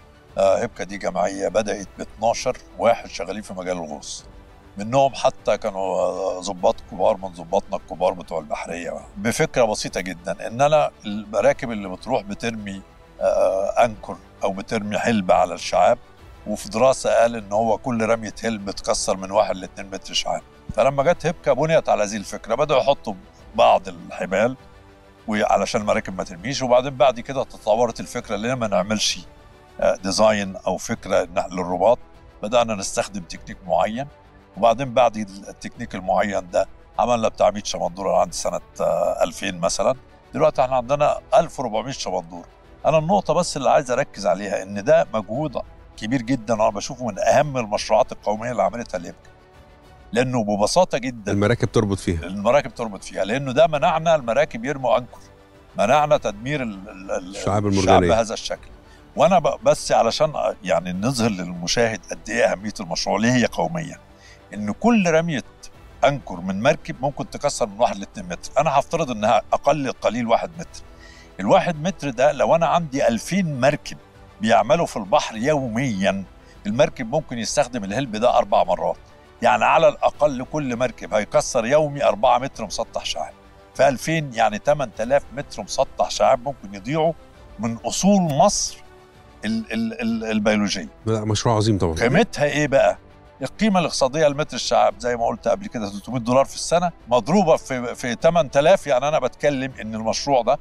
آه هبكة دي جمعيه بدات ب 12 واحد شغالين في مجال الغوص منهم حتى كانوا آه، ضباط كبار من ضباطنا الكبار بتوع البحريه بفكره بسيطه جدا ان انا المراكب اللي بتروح بترمي آه، انكر او بترمي حلبة على الشعاب وفي دراسه قال ان هو كل رميه حلب بتكسر من واحد ل 2 متر شعاب فلما جت هبكه بنيت على هذه الفكره بداوا يحطوا بعض الحبال وعلشان المراكب ما ترميش وبعدين بعد كده تطورت الفكره ليه ما نعملش آه، ديزاين او فكره إن- للرباط بدانا نستخدم تكنيك معين وبعدين بعد التكنيك المعين ده عملنا بتاع 100 شمندوره عند سنه آه، 2000 مثلا دلوقتي احنا عندنا 1400 شمندوره انا النقطه بس اللي عايز اركز عليها ان ده مجهود كبير جدا وانا بشوفه من اهم المشروعات القوميه اللي عملتها اليبكا لانه ببساطه جدا المراكب تربط فيها المراكب تربط فيها لانه ده منعنا المراكب يرموا انكر منعنا تدمير ال- ال- ال- الشعاب الشعب المرجانية. بهذا الشكل وانا ب- بس علشان يعني نظهر للمشاهد قد ايه اهميه المشروع ليه هي قوميه ان كل رميه انكر من مركب ممكن تكسر من واحد ل 2 متر انا هفترض انها اقل القليل واحد متر الواحد متر ده لو انا عندي 2000 مركب بيعملوا في البحر يوميا المركب ممكن يستخدم الهلب ده اربع مرات يعني على الاقل كل مركب هيكسر يومي 4 متر مسطح شعاب ف 2000 يعني 8000 متر مسطح شعاب ممكن يضيعوا من اصول مصر ال- ال- ال- البيولوجيه لا مشروع عظيم طبعا قيمتها ايه بقى القيمه الاقتصاديه لمتر الشعاب زي ما قلت قبل كده 300 دولار في السنه مضروبه في في 8000 يعني انا بتكلم ان المشروع ده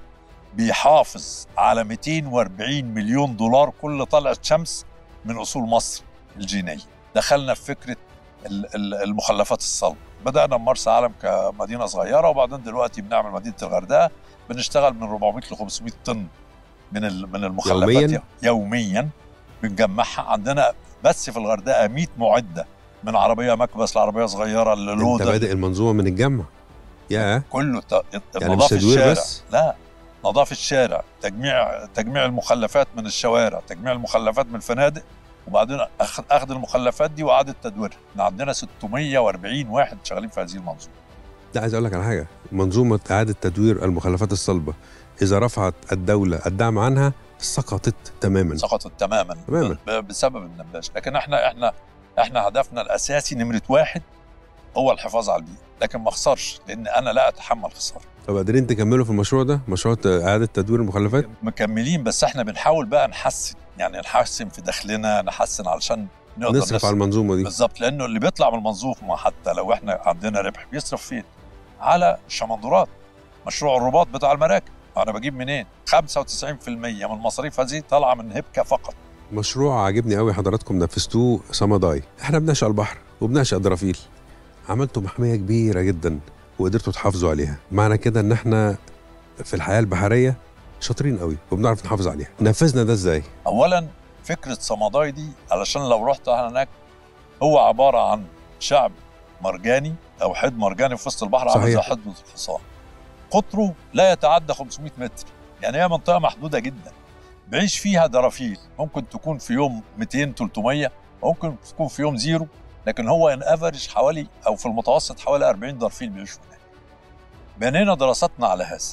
بيحافظ على 240 مليون دولار كل طلعه شمس من اصول مصر الجينيه دخلنا في فكره ال- ال- المخلفات الصلبه بدانا بمرسى علم كمدينه صغيره وبعدين دلوقتي بنعمل مدينه الغردقه بنشتغل من 400 ل 500 طن من ال- من المخلفات يومياً؟ يوميا بنجمعها عندنا بس في الغردقه 100 معده من عربيه مكبس لعربيه صغيره انت للودر بادئ المنظومة من الجامعة يا كله ت... يعني مش نظافه تدوير الشارع بس لا نظافه الشارع تجميع تجميع المخلفات من الشوارع تجميع المخلفات من الفنادق وبعدين أخ- اخذ المخلفات دي واعاده تدويرها احنا عندنا 640 واحد شغالين في هذه المنظومه لا عايز اقول لك على حاجة منظومة إعادة تدوير المخلفات الصلبة إذا رفعت الدولة الدعم عنها سقطت تماما سقطت تماما تماماً. ب- بسبب النباش لكن احنا احنا احنا هدفنا الاساسي نمره واحد هو الحفاظ على البيئه لكن ما اخسرش لان انا لا اتحمل خساره طب قادرين تكملوا في المشروع ده مشروع اعاده تدوير المخلفات مكملين بس احنا بنحاول بقى نحسن يعني نحسن في دخلنا نحسن علشان نقدر نصرف على المنظومه دي بالظبط لانه اللي بيطلع من المنظومه حتى لو احنا عندنا ربح بيصرف فين؟ على الشمندرات مشروع الرباط بتاع المراكب انا بجيب منين؟ 95% من المصاريف هذه طالعه من هبكه فقط مشروع عاجبني قوي حضراتكم نفذتوه صمداي احنا بنعشق البحر وبنعشق درافيل عملتوا محميه كبيره جدا وقدرتوا تحافظوا عليها معنى كده ان احنا في الحياه البحريه شاطرين قوي وبنعرف نحافظ عليها نفذنا ده ازاي اولا فكره صمداي دي علشان لو رحت هناك هو عباره عن شعب مرجاني او حد مرجاني في وسط البحر عامل زي صحيح. حدبة الحصان قطره لا يتعدى 500 متر يعني هي منطقه محدوده جدا بعيش فيها درافيل ممكن تكون في يوم 200 300 ممكن تكون في يوم زيرو لكن هو ان افريج حوالي او في المتوسط حوالي 40 درفيل بيعيشوا هناك بنينا دراستنا على هذا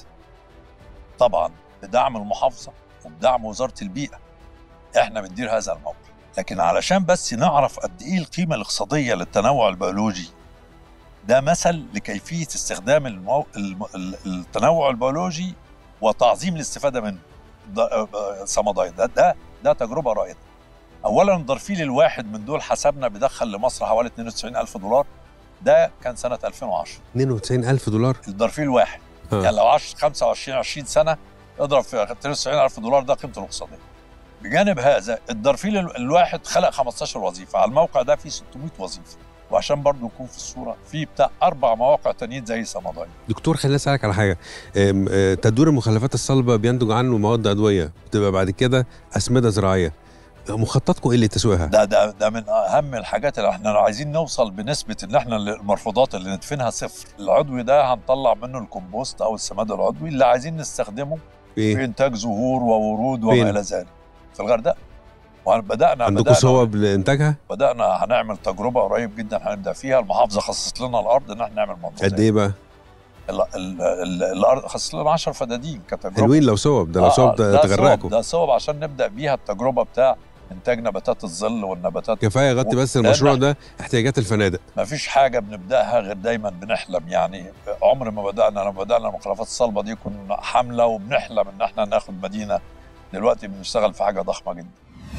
طبعا بدعم المحافظه وبدعم وزاره البيئه احنا بندير هذا الموقع لكن علشان بس نعرف قد ايه القيمه الاقتصاديه للتنوع البيولوجي ده مثل لكيفيه استخدام المو... الم... ال- التنوع البيولوجي وتعظيم الاستفاده منه ده آه، صمداي ده ده ده تجربه رائده اولا الدرفيل الواحد من دول حسبنا بيدخل لمصر حوالي 92 الف دولار ده كان سنه 2010 92000 دولار الدرفيل واحد ها. يعني لو 10 25 20 سنه اضرب في 92 الف دولار ده قيمته الاقتصاديه بجانب هذا الدرفيل ال- الواحد خلق 15 وظيفه على الموقع ده فيه 600 وظيفه وعشان برضو يكون في الصوره في بتاع اربع مواقع تانيين زي صمداي دكتور خليني اسالك على حاجه أم، أه، تدوير المخلفات الصلبه بينتج عنه مواد ادويه بتبقى بعد كده اسمده زراعيه مخططكم ايه لتسويقها ده ده ده من اهم الحاجات اللي احنا عايزين نوصل بنسبه ان احنا المرفوضات اللي ندفنها صفر العضوي ده هنطلع منه الكمبوست او السماد العضوي اللي عايزين نستخدمه في ايه انتاج زهور وورود فين؟ وما الى ذلك في الغردقه وبدانا عندكم بدأنا صوب لانتاجها بدانا هنعمل تجربه قريب جدا هنبدا فيها المحافظه خصصت لنا الارض ان احنا نعمل موضوع قد ايه بقى ال- ال- ال- الارض خصصت لنا 10 فدادين كتجربه حلوين لو صوب ده لو آه، صوب آه، ده ده تغرقكم صوب ده صوب عشان نبدا بيها التجربه بتاع انتاج نباتات الظل والنباتات كفايه يغطي بس المشروع ده احتياجات الفنادق ما فيش حاجه بنبداها غير دايما بنحلم يعني عمر ما بدانا لما بدانا المخلفات الصلبه دي كنا حمله وبنحلم ان احنا ناخد مدينه دلوقتي بنشتغل في حاجه ضخمه جدا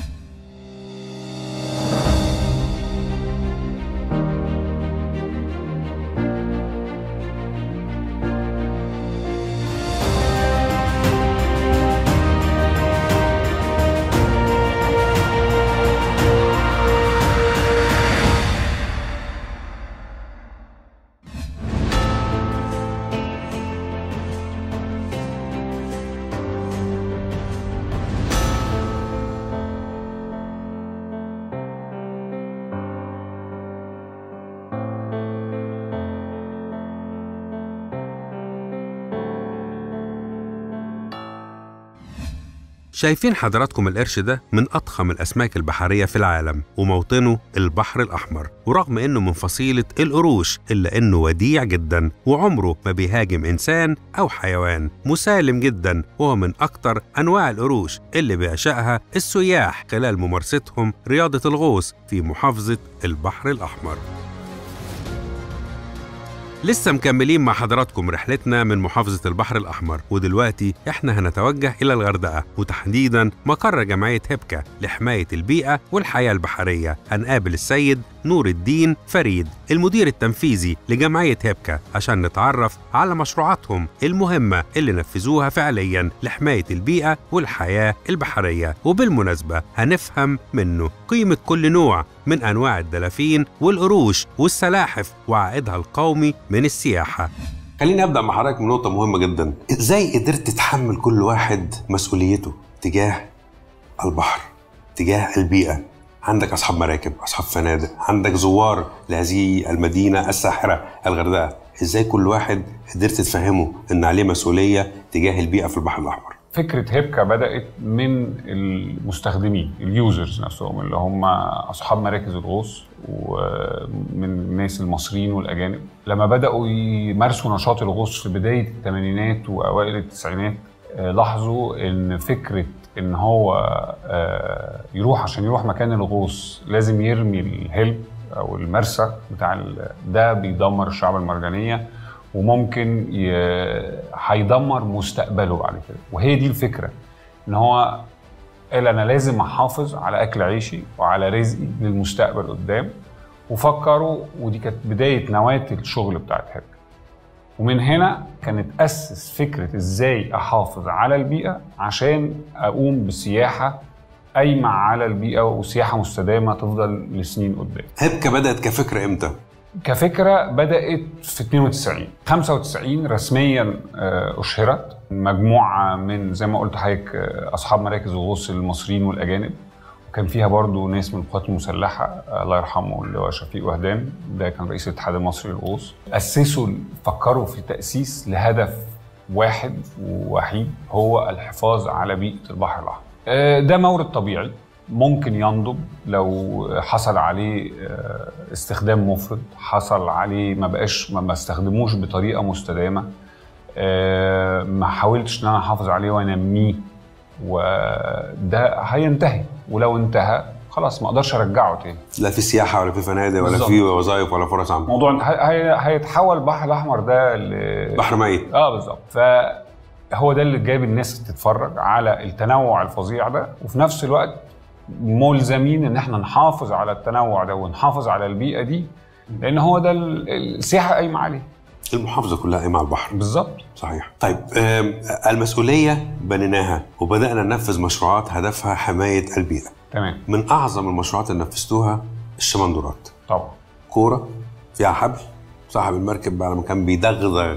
شايفين حضراتكم القرش ده من أضخم الأسماك البحرية في العالم وموطنه البحر الأحمر ورغم إنه من فصيلة القروش إلا إنه وديع جدا وعمره ما بيهاجم إنسان أو حيوان مسالم جدا وهو من أكتر أنواع القروش اللي بيعشقها السياح خلال ممارستهم رياضة الغوص في محافظة البحر الأحمر لسه مكملين مع حضراتكم رحلتنا من محافظة البحر الأحمر ودلوقتي احنا هنتوجه إلى الغردقة وتحديدا مقر جمعية هبكة لحماية البيئة والحياة البحرية هنقابل السيد نور الدين فريد المدير التنفيذي لجمعية هبكة عشان نتعرف على مشروعاتهم المهمة اللي نفذوها فعليا لحماية البيئة والحياة البحرية وبالمناسبة هنفهم منه قيمة كل نوع من أنواع الدلافين والقروش والسلاحف وعائدها القومي من السياحة خليني أبدأ مع حضرتك من نقطة مهمة جدا إزاي قدرت تتحمل كل واحد مسؤوليته تجاه البحر تجاه البيئة عندك أصحاب مراكب أصحاب فنادق عندك زوار لهذه المدينة الساحرة الغردقة إزاي كل واحد قدرت تفهمه إن عليه مسؤولية تجاه البيئة في البحر الأحمر فكره هبكه بدات من المستخدمين اليوزرز نفسهم اللي هم اصحاب مراكز الغوص ومن الناس المصريين والاجانب لما بداوا يمارسوا نشاط الغوص في بدايه الثمانينات واوائل التسعينات آه، لاحظوا ان فكره ان هو آه، يروح عشان يروح مكان الغوص لازم يرمي الهلب او المرسى بتاع ال- ده بيدمر الشعب المرجانيه وممكن ي... هيدمر مستقبله بعد كده وهي دي الفكره ان هو قال انا لازم احافظ على اكل عيشي وعلى رزقي للمستقبل قدام وفكروا ودي كانت بدايه نواه الشغل بتاعت هيك ومن هنا كانت اسس فكره ازاي احافظ على البيئه عشان اقوم بسياحه قايمه على البيئه وسياحه مستدامه تفضل لسنين قدام هبكه بدات كفكره امتى؟ كفكره بدات في 92 95 رسميا آه، اشهرت مجموعه من زي ما قلت حضرتك آه، اصحاب مراكز الغوص المصريين والاجانب وكان فيها برضو ناس من القوات المسلحه آه، الله يرحمه اللي هو شفيق وهدان ده كان رئيس الاتحاد المصري للغوص اسسوا فكروا في تاسيس لهدف واحد ووحيد هو الحفاظ على بيئه البحر الاحمر آه، ده مورد طبيعي ممكن ينضب لو حصل عليه آه، استخدام مفرط حصل عليه ما بقاش ما بستخدموش بطريقه مستدامه آه، ما حاولتش ان انا احافظ عليه وانميه وده هينتهي ولو انتهى خلاص ما اقدرش ارجعه تاني لا في سياحه ولا في فنادق ولا بالظبط. في وظائف ولا فرص عمل موضوع هي- هي- هيتحول البحر الاحمر ده ل... بحر ميت اه بالظبط فهو ده اللي جايب الناس تتفرج على التنوع الفظيع ده وفي نفس الوقت ملزمين ان احنا نحافظ على التنوع ده ونحافظ على البيئه دي لان هو ده ال- السياحه قايمه عليه المحافظه كلها قايمه على البحر بالظبط صحيح طيب آم، المسؤوليه بنيناها وبدانا ننفذ مشروعات هدفها حمايه البيئه تمام من اعظم المشروعات اللي نفذتوها الشمندورات طبعا كوره فيها حبل صاحب المركب بعد ما كان بيدغدغ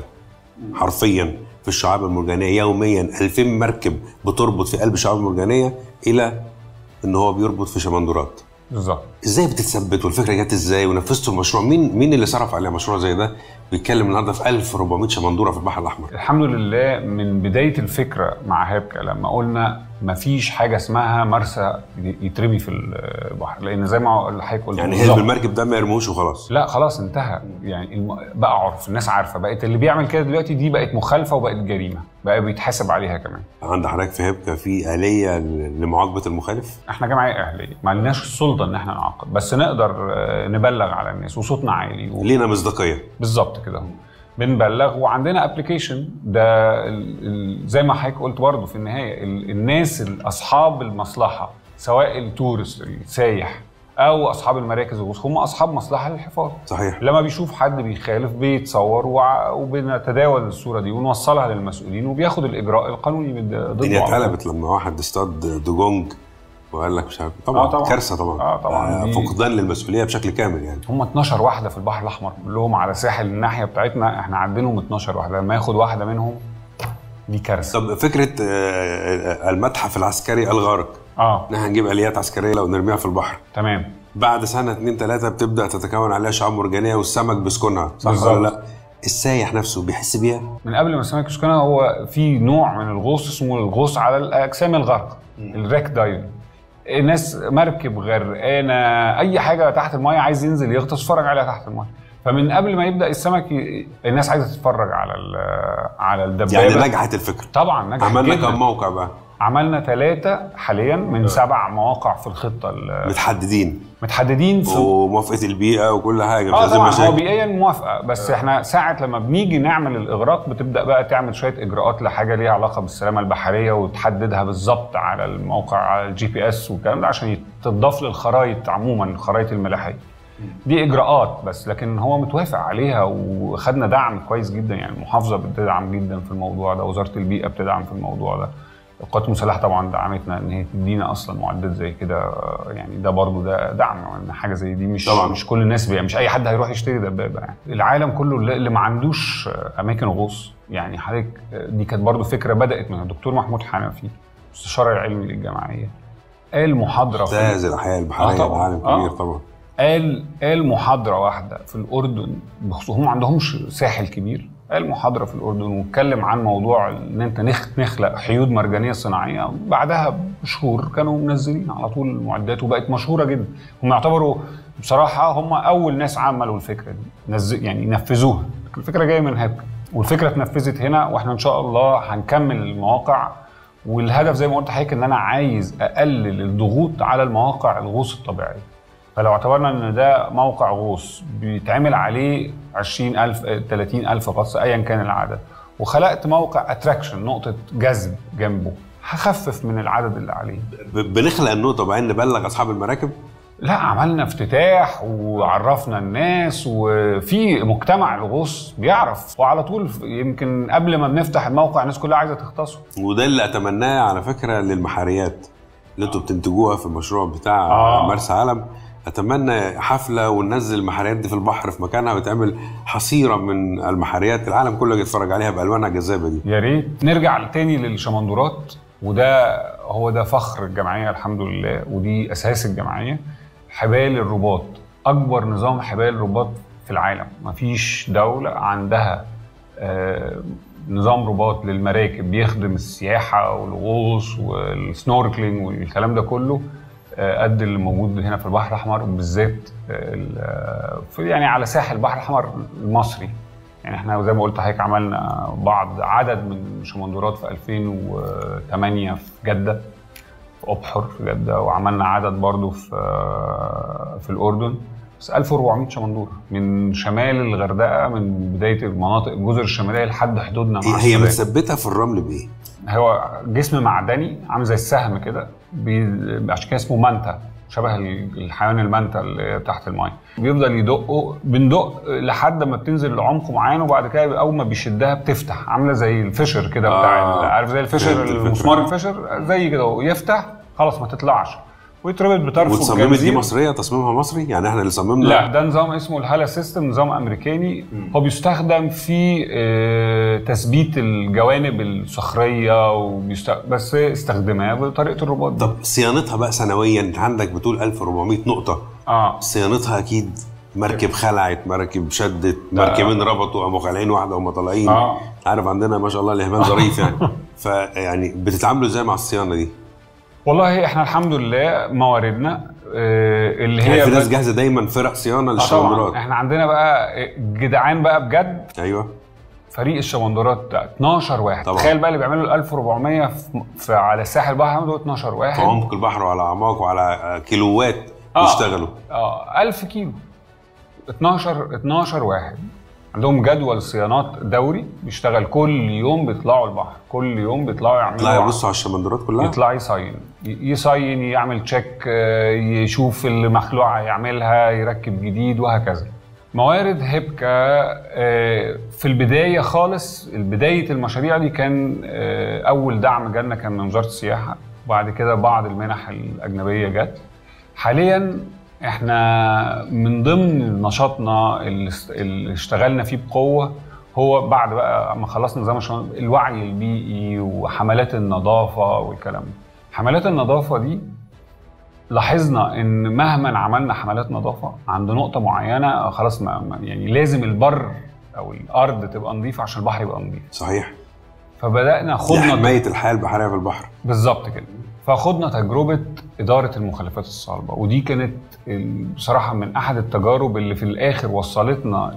حرفيا في الشعاب المرجانيه يوميا 2000 مركب بتربط في قلب الشعاب المرجانيه الى ان هو بيربط في شمندورات بالظبط ازاي بتتثبت والفكره جت ازاي ونفذتوا المشروع مين مين اللي صرف عليه مشروع زي ده بيتكلم النهارده في 1400 شمندوره في البحر الاحمر الحمد لله من بدايه الفكره مع هابكا لما قلنا مفيش حاجه اسمها مرسى يترمي في البحر لان زي ما حضرتك قلت يعني بالظبط. هرب المركب ده ما يرموش وخلاص لا خلاص انتهى يعني الم... بقى عرف الناس عارفه بقت اللي بيعمل كده دلوقتي دي بقت مخالفه وبقت جريمه بقى بيتحاسب عليها كمان عند حضرتك في هبكه في اليه ل- لمعاقبه المخالف احنا جمعيه اهليه ما لناش السلطه ان احنا نعاقب بس نقدر آه، نبلغ على الناس وصوتنا عالي و... لينا مصداقيه بالظبط كده بنبلغ وعندنا ابلكيشن ده ال... ال... زي ما حضرتك قلت برضه في النهايه ال... الناس ال- اصحاب المصلحه سواء التورست السايح او اصحاب المراكز الغوص هم اصحاب مصلحه للحفاظ صحيح لما بيشوف حد بيخالف بيتصور وع- وبنتداول الصوره دي ونوصلها للمسؤولين وبياخد الاجراء القانوني ضد- ضده الدنيا على طول. اتقلبت لما واحد اصطاد دوجونج وقال لك مش عارف طبعا, آه طبعاً. كارثه طبعا آه طبعاً. دي- فقدان للمسؤوليه بشكل كامل يعني هم 12 واحده في البحر الاحمر كلهم على ساحل الناحيه بتاعتنا احنا عندنا 12 واحده لما ياخد واحده منهم دي كارثه طب فكره آه، المتحف العسكري الغارق اه ان احنا نجيب اليات عسكريه لو نرميها في البحر تمام بعد سنه اتنين تلاته بتبدا تتكون عليها شعاب مرجانيه والسمك بيسكنها صح بالظبط. ولا لا؟ السايح نفسه بيحس بيها من قبل ما السمك يسكنها هو في نوع من الغوص اسمه الغوص على الاجسام الغرق الريك دايف الناس مركب غرقانه اي حاجه تحت المايه عايز ينزل يغطس يتفرج عليها تحت المايه فمن قبل ما يبدا السمك ي... الناس عايزه تتفرج على ال- على الدبابه يعني نجحت الفكره طبعا نجحت عملنا جداً. كم موقع بقى عملنا ثلاثة حاليا من سبع مواقع في الخطة ال- متحددين متحددين في وموافقه البيئه وكل حاجه مش اه عايزين طبعا هو مشاكل بيئيا موافقه بس احنا ساعه لما بنيجي نعمل الاغراق بتبدا بقى تعمل شويه اجراءات لحاجه ليها علاقه بالسلامه البحريه وتحددها بالظبط على الموقع على الجي بي اس والكلام ده عشان تضاف للخرائط عموما الخرائط الملاحيه دي اجراءات بس لكن هو متوافق عليها وخدنا دعم كويس جدا يعني المحافظه بتدعم جدا في الموضوع ده وزاره البيئه بتدعم في الموضوع ده القوات المسلحه طبعا دعمتنا ان هي تدينا اصلا معدات زي كده يعني ده برضو ده دعم ان حاجه زي دي مش طبعاً. مش كل الناس بي مش اي حد هيروح يشتري دبابه يعني العالم كله اللي اللي ما عندوش اماكن غوص يعني حضرتك دي كانت برضو فكره بدات من الدكتور محمود حنفي المستشار العلمي للجمعيه قال محاضره في استاذ الاحياء البحريه آه طبعاً. عالم آه. كبير طبعا قال قال محاضره واحده في الاردن بخصوص هم ما عندهمش ساحل كبير قال محاضره في الاردن واتكلم عن موضوع ان انت نخ نخلق حيود مرجانيه صناعيه بعدها بشهور كانوا منزلين على طول المعدات وبقت مشهوره جدا هم يعتبروا بصراحه هم اول ناس عملوا الفكره دي نزل يعني نفذوها الفكره جايه من هناك والفكره اتنفذت هنا واحنا ان شاء الله هنكمل المواقع والهدف زي ما قلت لحضرتك ان انا عايز اقلل الضغوط على المواقع الغوص الطبيعيه فلو اعتبرنا ان ده موقع غوص بيتعمل عليه 20000 آه، 30000 غطس ايا كان العدد وخلقت موقع اتراكشن نقطه جذب جنبه هخفف من العدد اللي عليه ب- بنخلق النقطه وبعدين نبلغ اصحاب المراكب لا عملنا افتتاح وعرفنا الناس وفي مجتمع الغوص بيعرف وعلى طول يمكن قبل ما بنفتح الموقع الناس كلها عايزه تغطسه وده اللي اتمناه على فكره للمحاريات اللي انتوا بتنتجوها في المشروع بتاع آه. مرسى علم اتمنى حفله وننزل المحاريات دي في البحر في مكانها وتعمل حصيره من المحاريات العالم كله يتفرج عليها بالوانها الجذابه دي يا ريت نرجع تاني للشمندورات وده هو ده فخر الجمعيه الحمد لله ودي اساس الجمعيه حبال الرباط اكبر نظام حبال الرباط في العالم مفيش دوله عندها آه، نظام رباط للمراكب بيخدم السياحه والغوص والسنوركلينج والكلام ده كله آه، قد اللي موجود هنا في البحر الاحمر بالذات آه، ال- آه، في- يعني على ساحل البحر الاحمر المصري يعني احنا زي ما قلت حضرتك عملنا بعض عدد من شمندورات في 2008 في جده في ابحر في جده وعملنا عدد برضو في في الاردن بس 1400 شمندوره من شمال الغردقه من بدايه المناطق الجزر الشماليه لحد حدودنا مع هي, هي السودان. متثبته في الرمل بايه؟ هو جسم معدني عامل زي السهم كده بي... عشان كده اسمه مانتا شبه ال- الحيوان المانتا اللي تحت الماء بيفضل يدقه بندق لحد ما بتنزل لعمق معين وبعد كده اول ما بيشدها بتفتح عامله زي الفشر كده بتاع آه. ال- عارف زي الفشر فهمت الفكرة. المسمار الفشر زي كده ويفتح خلاص ما تطلعش ويتربط بطرف وتصممت دي الجنزير. مصريه تصميمها مصري يعني احنا اللي صممنا لا ده نظام اسمه الهالا سيستم نظام امريكاني هو بيستخدم في آه، تثبيت الجوانب الصخريه وبيست... بس استخدمها بطريقه الرباط دي. طب صيانتها بقى سنويا انت عندك بتقول 1400 نقطه اه صيانتها اكيد مركب خلعت مركب شدت مركبين ربطوا قاموا خالعين واحده وهم طالعين آه. عارف عندنا ما شاء الله اليابان ظريف يعني فيعني بتتعاملوا ازاي مع الصيانه دي؟ والله احنا الحمد لله مواردنا آه، اللي يعني هي في ناس بس- جاهزه دايما فرق صيانه آه للشمندرات طبعا احنا عندنا بقى جدعان بقى بجد ايوه فريق الشمندرات ده 12 واحد طبعا. تخيل بقى اللي بيعملوا ال 1400 في, في على الساحل البحر الأحمر دول 12 في واحد عمق البحر وعلى اعماق وعلى كيلوات آه. يشتغلوا اه 1000 كيلو 12 12 واحد عندهم جدول صيانات دوري بيشتغل كل يوم بيطلعوا البحر كل يوم بيطلعوا يعملوا يطلعوا يبصوا على الشمندرات كلها يطلع يصين ي- يصين يعمل تشيك آه، يشوف المخلوعه يعملها يركب جديد وهكذا موارد هيبكا آه، في البدايه خالص بدايه المشاريع دي كان آه، اول دعم جالنا كان من وزاره السياحه وبعد كده بعض المنح الاجنبيه جت حاليا احنا من ضمن نشاطنا اللي است- اللي اشتغلنا فيه بقوه هو بعد بقى ما خلصنا نظام الشمال الوعي البيئي وحملات النظافه والكلام ده حملات النظافه دي لاحظنا ان مهما عملنا حملات نظافه عند نقطه معينه خلاص ما ما- يعني لازم البر او الارض تبقى نظيفه عشان البحر يبقى نظيف صحيح فبدانا خدنا لحمايه الحياه البحريه في البحر بالظبط كده فخدنا تجربة إدارة المخلفات الصلبة ودي كانت ال- بصراحة من أحد التجارب اللي في الآخر وصلتنا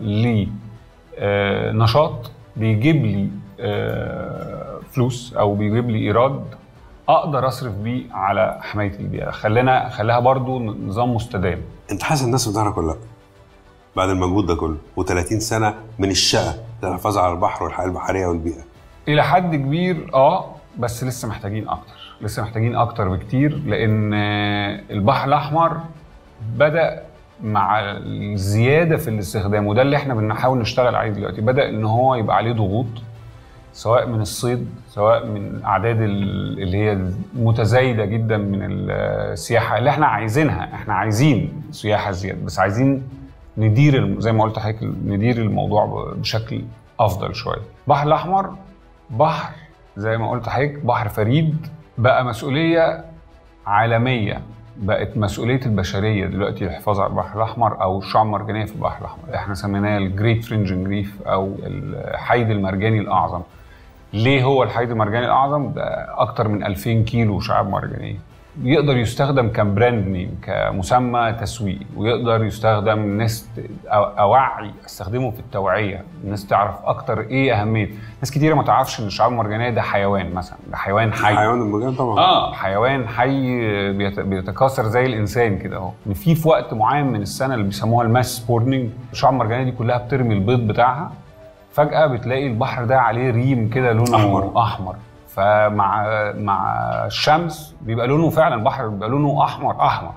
لنشاط بيجيب لي آه، فلوس أو بيجيب لي إيراد أقدر أصرف بيه على حماية البيئة خلينا خلاها برضو نظام مستدام انت حاسس الناس في ظهرك ولا لا؟ بعد المجهود ده كله و30 سنه من الشقه للحفاظ على البحر والحياه البحريه والبيئه الى حد كبير اه بس لسه محتاجين اكتر لسه محتاجين اكتر بكتير لان آه، البحر الاحمر بدا مع الزياده في الاستخدام وده اللي احنا بنحاول نشتغل عليه دلوقتي بدا ان هو يبقى عليه ضغوط سواء من الصيد سواء من اعداد ال- اللي هي المتزايده جدا من السياحه اللي احنا عايزينها احنا عايزين سياحه زياده بس عايزين ندير الم- زي ما قلت لحضرتك ندير الموضوع ب- بشكل افضل شويه البحر الاحمر بحر زي ما قلت لحضرتك بحر فريد بقى مسؤوليه عالميه بقت مسؤوليه البشريه دلوقتي الحفاظ على البحر الاحمر او الشعاب المرجانيه في البحر الاحمر احنا سميناه الجريت فرنجنج ريف او الحيد المرجاني الاعظم ليه هو الحيد المرجاني الاعظم ده اكتر من 2000 كيلو شعاب مرجانيه يقدر يستخدم كبراند نيم كمسمى تسويقي ويقدر يستخدم الناس ت- أو- اوعي استخدمه في التوعيه الناس تعرف اكتر ايه اهميه ناس كتيره ما تعرفش ان الشعاب المرجانيه ده حيوان مثلا ده حيوان حي حيوان المجال طبعا اه حيوان حي بيت- بيتكاثر زي الانسان كده اهو ان في في وقت معين من السنه اللي بيسموها الماس سبورنينج الشعاب المرجانيه دي كلها بترمي البيض بتاعها فجاه بتلاقي البحر ده عليه ريم كده لونه أحمر. احمر, أحمر. فمع مع الشمس بيبقى لونه فعلا البحر بيبقى لونه احمر احمر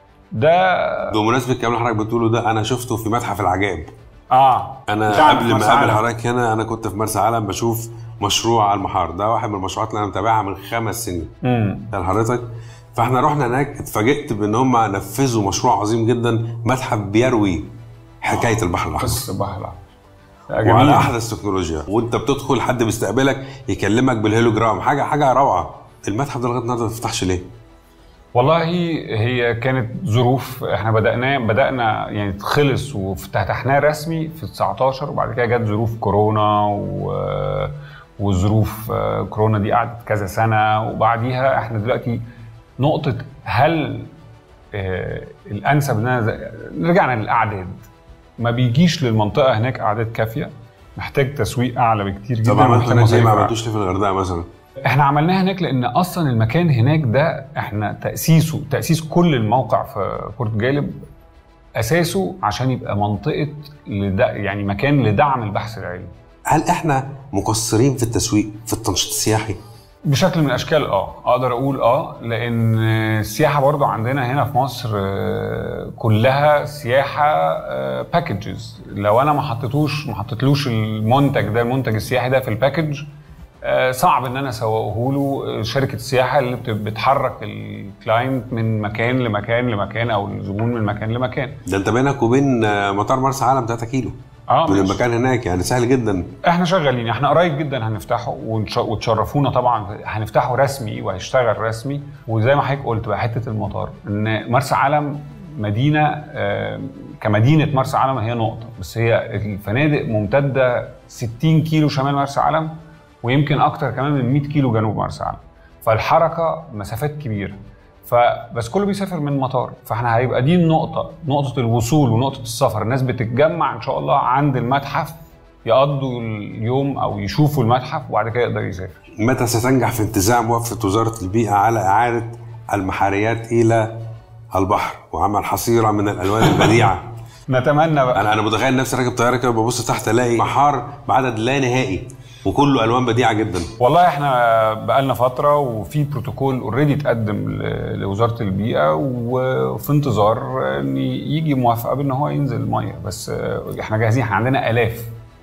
ده بمناسبه الكلام اللي حضرتك بتقوله ده انا شفته في متحف العجائب اه انا بتاع قبل مرسى ما اقابل علم. حضرتك هنا انا كنت في مرسى علم بشوف مشروع على المحار ده واحد من المشروعات اللي انا متابعها من خمس سنين امم قال حضرتك فاحنا رحنا هناك اتفاجئت بان هم نفذوا مشروع عظيم جدا متحف بيروي حكايه البحر الاحمر بس البحر الأحمر. لا، وعلى جميل احدث تكنولوجيا وانت بتدخل حد بيستقبلك يكلمك بالهيلوجرام حاجه حاجه روعه المتحف ده لغايه النهارده ما فتحش ليه؟ والله هي كانت ظروف احنا بدأنا بدأنا يعني خلص وافتتحناه رسمي في 19 وبعد كده جت ظروف كورونا و وظروف آه، كورونا دي قعدت كذا سنة وبعديها احنا دلوقتي نقطة هل آه، الأنسب ان انا ز- رجعنا للأعداد ما بيجيش للمنطقة هناك أعداد كافية محتاج تسويق أعلى بكتير جدا طب عملتوا ومحتاج هناك ليه ما مصاريف أعلى. عملتوش ليه في الغردقه مثلا؟ احنا عملناها هناك لان اصلا المكان هناك ده احنا تاسيسه تاسيس كل الموقع في بورت جالب اساسه عشان يبقى منطقه لد... يعني مكان لدعم البحث العلمي هل احنا مقصرين في التسويق في التنشيط السياحي؟ بشكل من الاشكال اه اقدر اقول اه لان السياحه برضو عندنا هنا في مصر آه، كلها سياحه باكجز لو انا ما حطيتوش ما حطيتلوش المنتج ده المنتج السياحي ده في الباكج آه، صعب ان انا اسوقه له آه، شركه السياحه اللي بت- بتحرك الكلاينت من مكان لمكان لمكان او الزبون من مكان لمكان ده انت بينك وبين آه، مطار مرسى علم 3 كيلو اه من ماشي. المكان هناك يعني سهل جدا احنا شغالين احنا قريب جدا هنفتحه ونش- وتشرفونا طبعا هنفتحه رسمي وهيشتغل رسمي وزي ما حضرتك قلت بقى حته المطار ان مرسى علم مدينه آه، كمدينه مرسى علم هي نقطه بس هي الفنادق ممتده 60 كيلو شمال مرسى علم ويمكن اكتر كمان من 100 كيلو جنوب مرسى علم فالحركه مسافات كبيره فبس كله بيسافر من مطار فاحنا هيبقى دي النقطه نقطه الوصول ونقطه السفر الناس بتتجمع ان شاء الله عند المتحف يقضوا اليوم او يشوفوا المتحف وبعد كده يقدر يسافر متى ستنجح في انتزاع موافقه وزاره البيئه على اعاده المحاريات الى البحر وعمل حصيره من الالوان البديعه نتمنى بقى انا انا متخيل نفسي راكب طياره كده ببص تحت الاقي بحار بعدد لا نهائي وكله الوان بديعه جدا والله احنا بقالنا فتره وفي بروتوكول اوريدي اتقدم ل- لوزاره البيئه وفي انتظار ان يجي موافقه بان هو ينزل الميه بس احنا جاهزين احنا عندنا الاف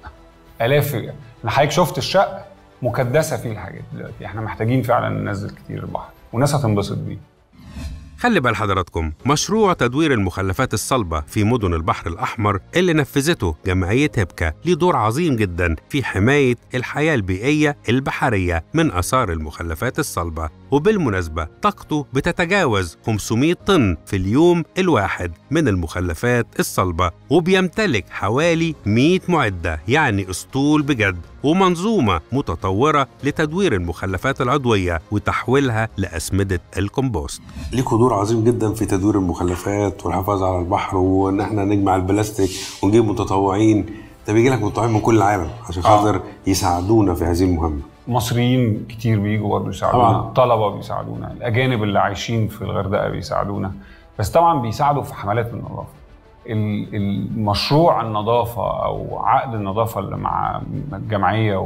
الاف انا حضرتك شفت الشقه مكدسه فيه الحاجات دلوقتي احنا محتاجين فعلا ننزل كتير البحر والناس هتنبسط بيه خلي بال حضراتكم مشروع تدوير المخلفات الصلبة في مدن البحر الأحمر اللي نفذته جمعية هبكة ليه دور عظيم جدا في حماية الحياة البيئية البحرية من آثار المخلفات الصلبة وبالمناسبة طاقته بتتجاوز 500 طن في اليوم الواحد من المخلفات الصلبة وبيمتلك حوالي 100 معدة يعني أسطول بجد ومنظومة متطورة لتدوير المخلفات العضوية وتحويلها لأسمدة الكمبوست ليكوا دور عظيم جدا في تدوير المخلفات والحفاظ على البحر وان احنا نجمع البلاستيك ونجيب متطوعين ده بيجي لك متطوعين من كل العالم عشان خاطر يساعدونا في هذه المهمه مصريين كتير بيجوا برضه يساعدونا طبعاً. طلبه بيساعدونا الاجانب اللي عايشين في الغردقه بيساعدونا بس طبعا بيساعدوا في حملات النظافه ال- المشروع النظافه او عقد النظافه اللي مع الجمعيه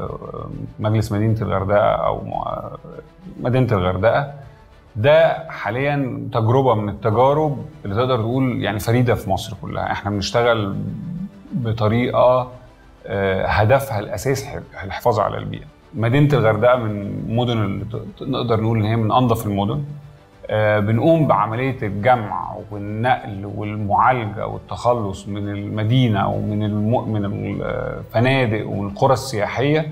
ومجلس مدينه الغردقه او مع- مدينه الغردقه ده حاليا تجربه من التجارب اللي تقدر تقول يعني فريده في مصر كلها احنا بنشتغل بطريقه آه، هدفها الاساس ح- الحفاظ على البيئه. مدينه الغردقه من المدن اللي ت- نقدر نقول ان هي من انظف المدن. آه، بنقوم بعمليه الجمع والنقل والمعالجه والتخلص من المدينه ومن الم... من الفنادق ومن القرى السياحيه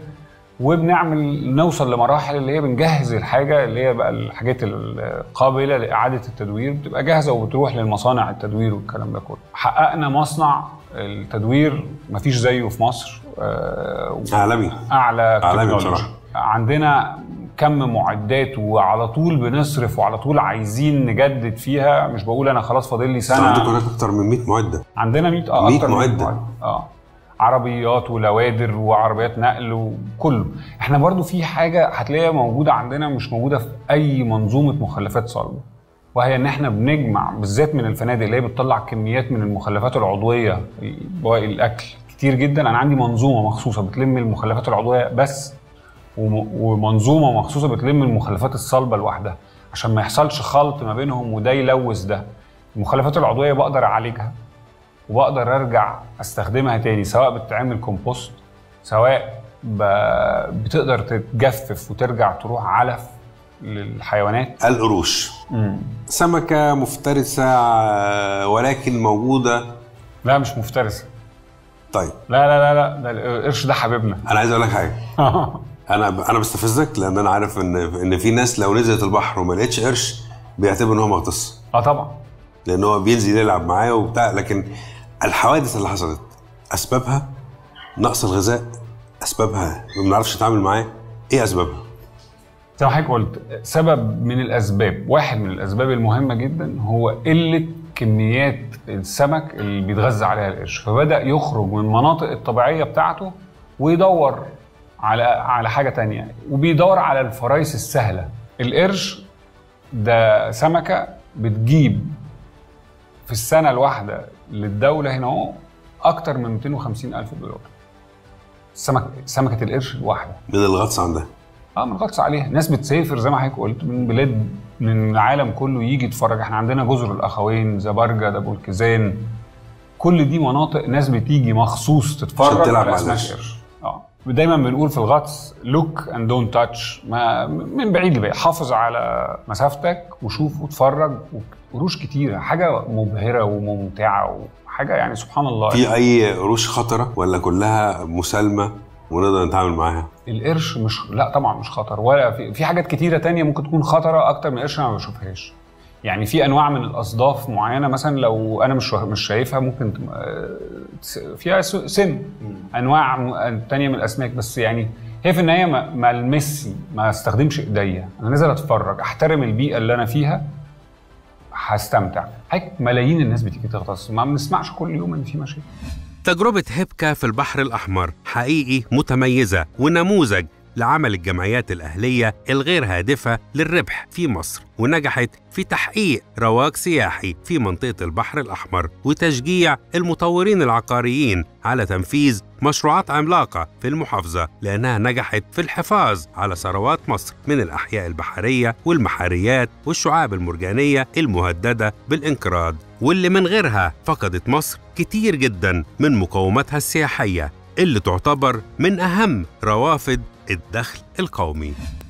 وبنعمل نوصل لمراحل اللي هي بنجهز الحاجه اللي هي بقى الحاجات القابله لاعاده التدوير بتبقى جاهزه وبتروح للمصانع التدوير والكلام ده كله. حققنا مصنع التدوير مفيش زيه في مصر آه، عالمي اعلى عالمي تكنولوجي بصراحة. عندنا كم معدات وعلى طول بنصرف وعلى طول عايزين نجدد فيها مش بقول انا خلاص فاضل لي سنه عندكم هناك اكتر من 100 معده عندنا 100 اه 100 أكتر من معدة. اه عربيات ولوادر وعربيات نقل وكله احنا برضو في حاجه هتلاقيها موجوده عندنا مش موجوده في اي منظومه مخلفات صلبه وهي ان احنا بنجمع بالذات من الفنادق اللي هي بتطلع كميات من المخلفات العضويه بواقي الاكل كتير جدا انا عندي منظومه مخصوصه بتلم المخلفات العضويه بس وم- ومنظومه مخصوصه بتلم المخلفات الصلبه لوحدها عشان ما يحصلش خلط ما بينهم وده يلوث ده المخلفات العضويه بقدر اعالجها وبقدر ارجع استخدمها تاني سواء بتتعمل كومبوست سواء ب... بتقدر تتجفف وترجع تروح علف للحيوانات القروش سمكه مفترسه آه، ولكن موجوده لا مش مفترسه طيب لا لا لا لا ده القرش ده حبيبنا انا عايز اقول لك حاجه انا انا بستفزك لان انا عارف ان ان في ناس لو نزلت البحر وما لقيتش قرش بيعتبر ان هو مغطس اه طبعا لان هو بينزل يلعب معاه وبتاع لكن الحوادث اللي حصلت اسبابها نقص الغذاء اسبابها ما بنعرفش نتعامل معاه ايه اسبابها زي ما حضرتك قلت سبب من الاسباب واحد من الاسباب المهمه جدا هو قله كميات السمك اللي بيتغذى عليها القرش فبدا يخرج من المناطق الطبيعيه بتاعته ويدور على على حاجه تانية وبيدور على الفرايس السهله القرش ده سمكه بتجيب في السنه الواحده للدوله هنا اهو اكتر من 250 الف دولار سمك سمكه القرش الواحده من الغطس عندها اه ما نغطس عليها ناس بتسافر زي ما حضرتك قلت من بلاد من العالم كله يجي يتفرج احنا عندنا جزر الاخوين زبرجه دبو الكيزان كل دي مناطق ناس بتيجي مخصوص تتفرج عشان تلعب على مع اسماك القرش. قرش اه دايما بنقول في الغطس لوك اند دونت تاتش ما من بعيد لبعيد حافظ على مسافتك وشوف واتفرج وقروش كتيره حاجه مبهره وممتعه وحاجه يعني سبحان الله في اي قروش خطره ولا كلها مسالمه ونقدر نتعامل معاها القرش مش لا طبعا مش خطر ولا في, في حاجات كتيره تانية ممكن تكون خطره اكتر من القرش انا ما بشوفهاش يعني في انواع من الاصداف معينه مثلا لو انا مش مش شايفها ممكن تم- آه، س- فيها س- سم انواع م- تانية من الاسماك بس يعني هي في النهايه ما ما المسي ما استخدمش ايديا انا نازل اتفرج احترم البيئه اللي انا فيها هستمتع هيك ملايين الناس بتيجي تغطس ما بنسمعش كل يوم ان في مشاكل تجربة هبكة في البحر الأحمر حقيقي متميزة ونموذج لعمل الجمعيات الأهلية الغير هادفة للربح في مصر ونجحت في تحقيق رواج سياحي في منطقة البحر الأحمر وتشجيع المطورين العقاريين على تنفيذ مشروعات عملاقة في المحافظة لأنها نجحت في الحفاظ على ثروات مصر من الأحياء البحرية والمحاريات والشعاب المرجانية المهددة بالانقراض واللي من غيرها فقدت مصر كتير جدا من مقوماتها السياحية اللي تعتبر من أهم روافد الدخل القومي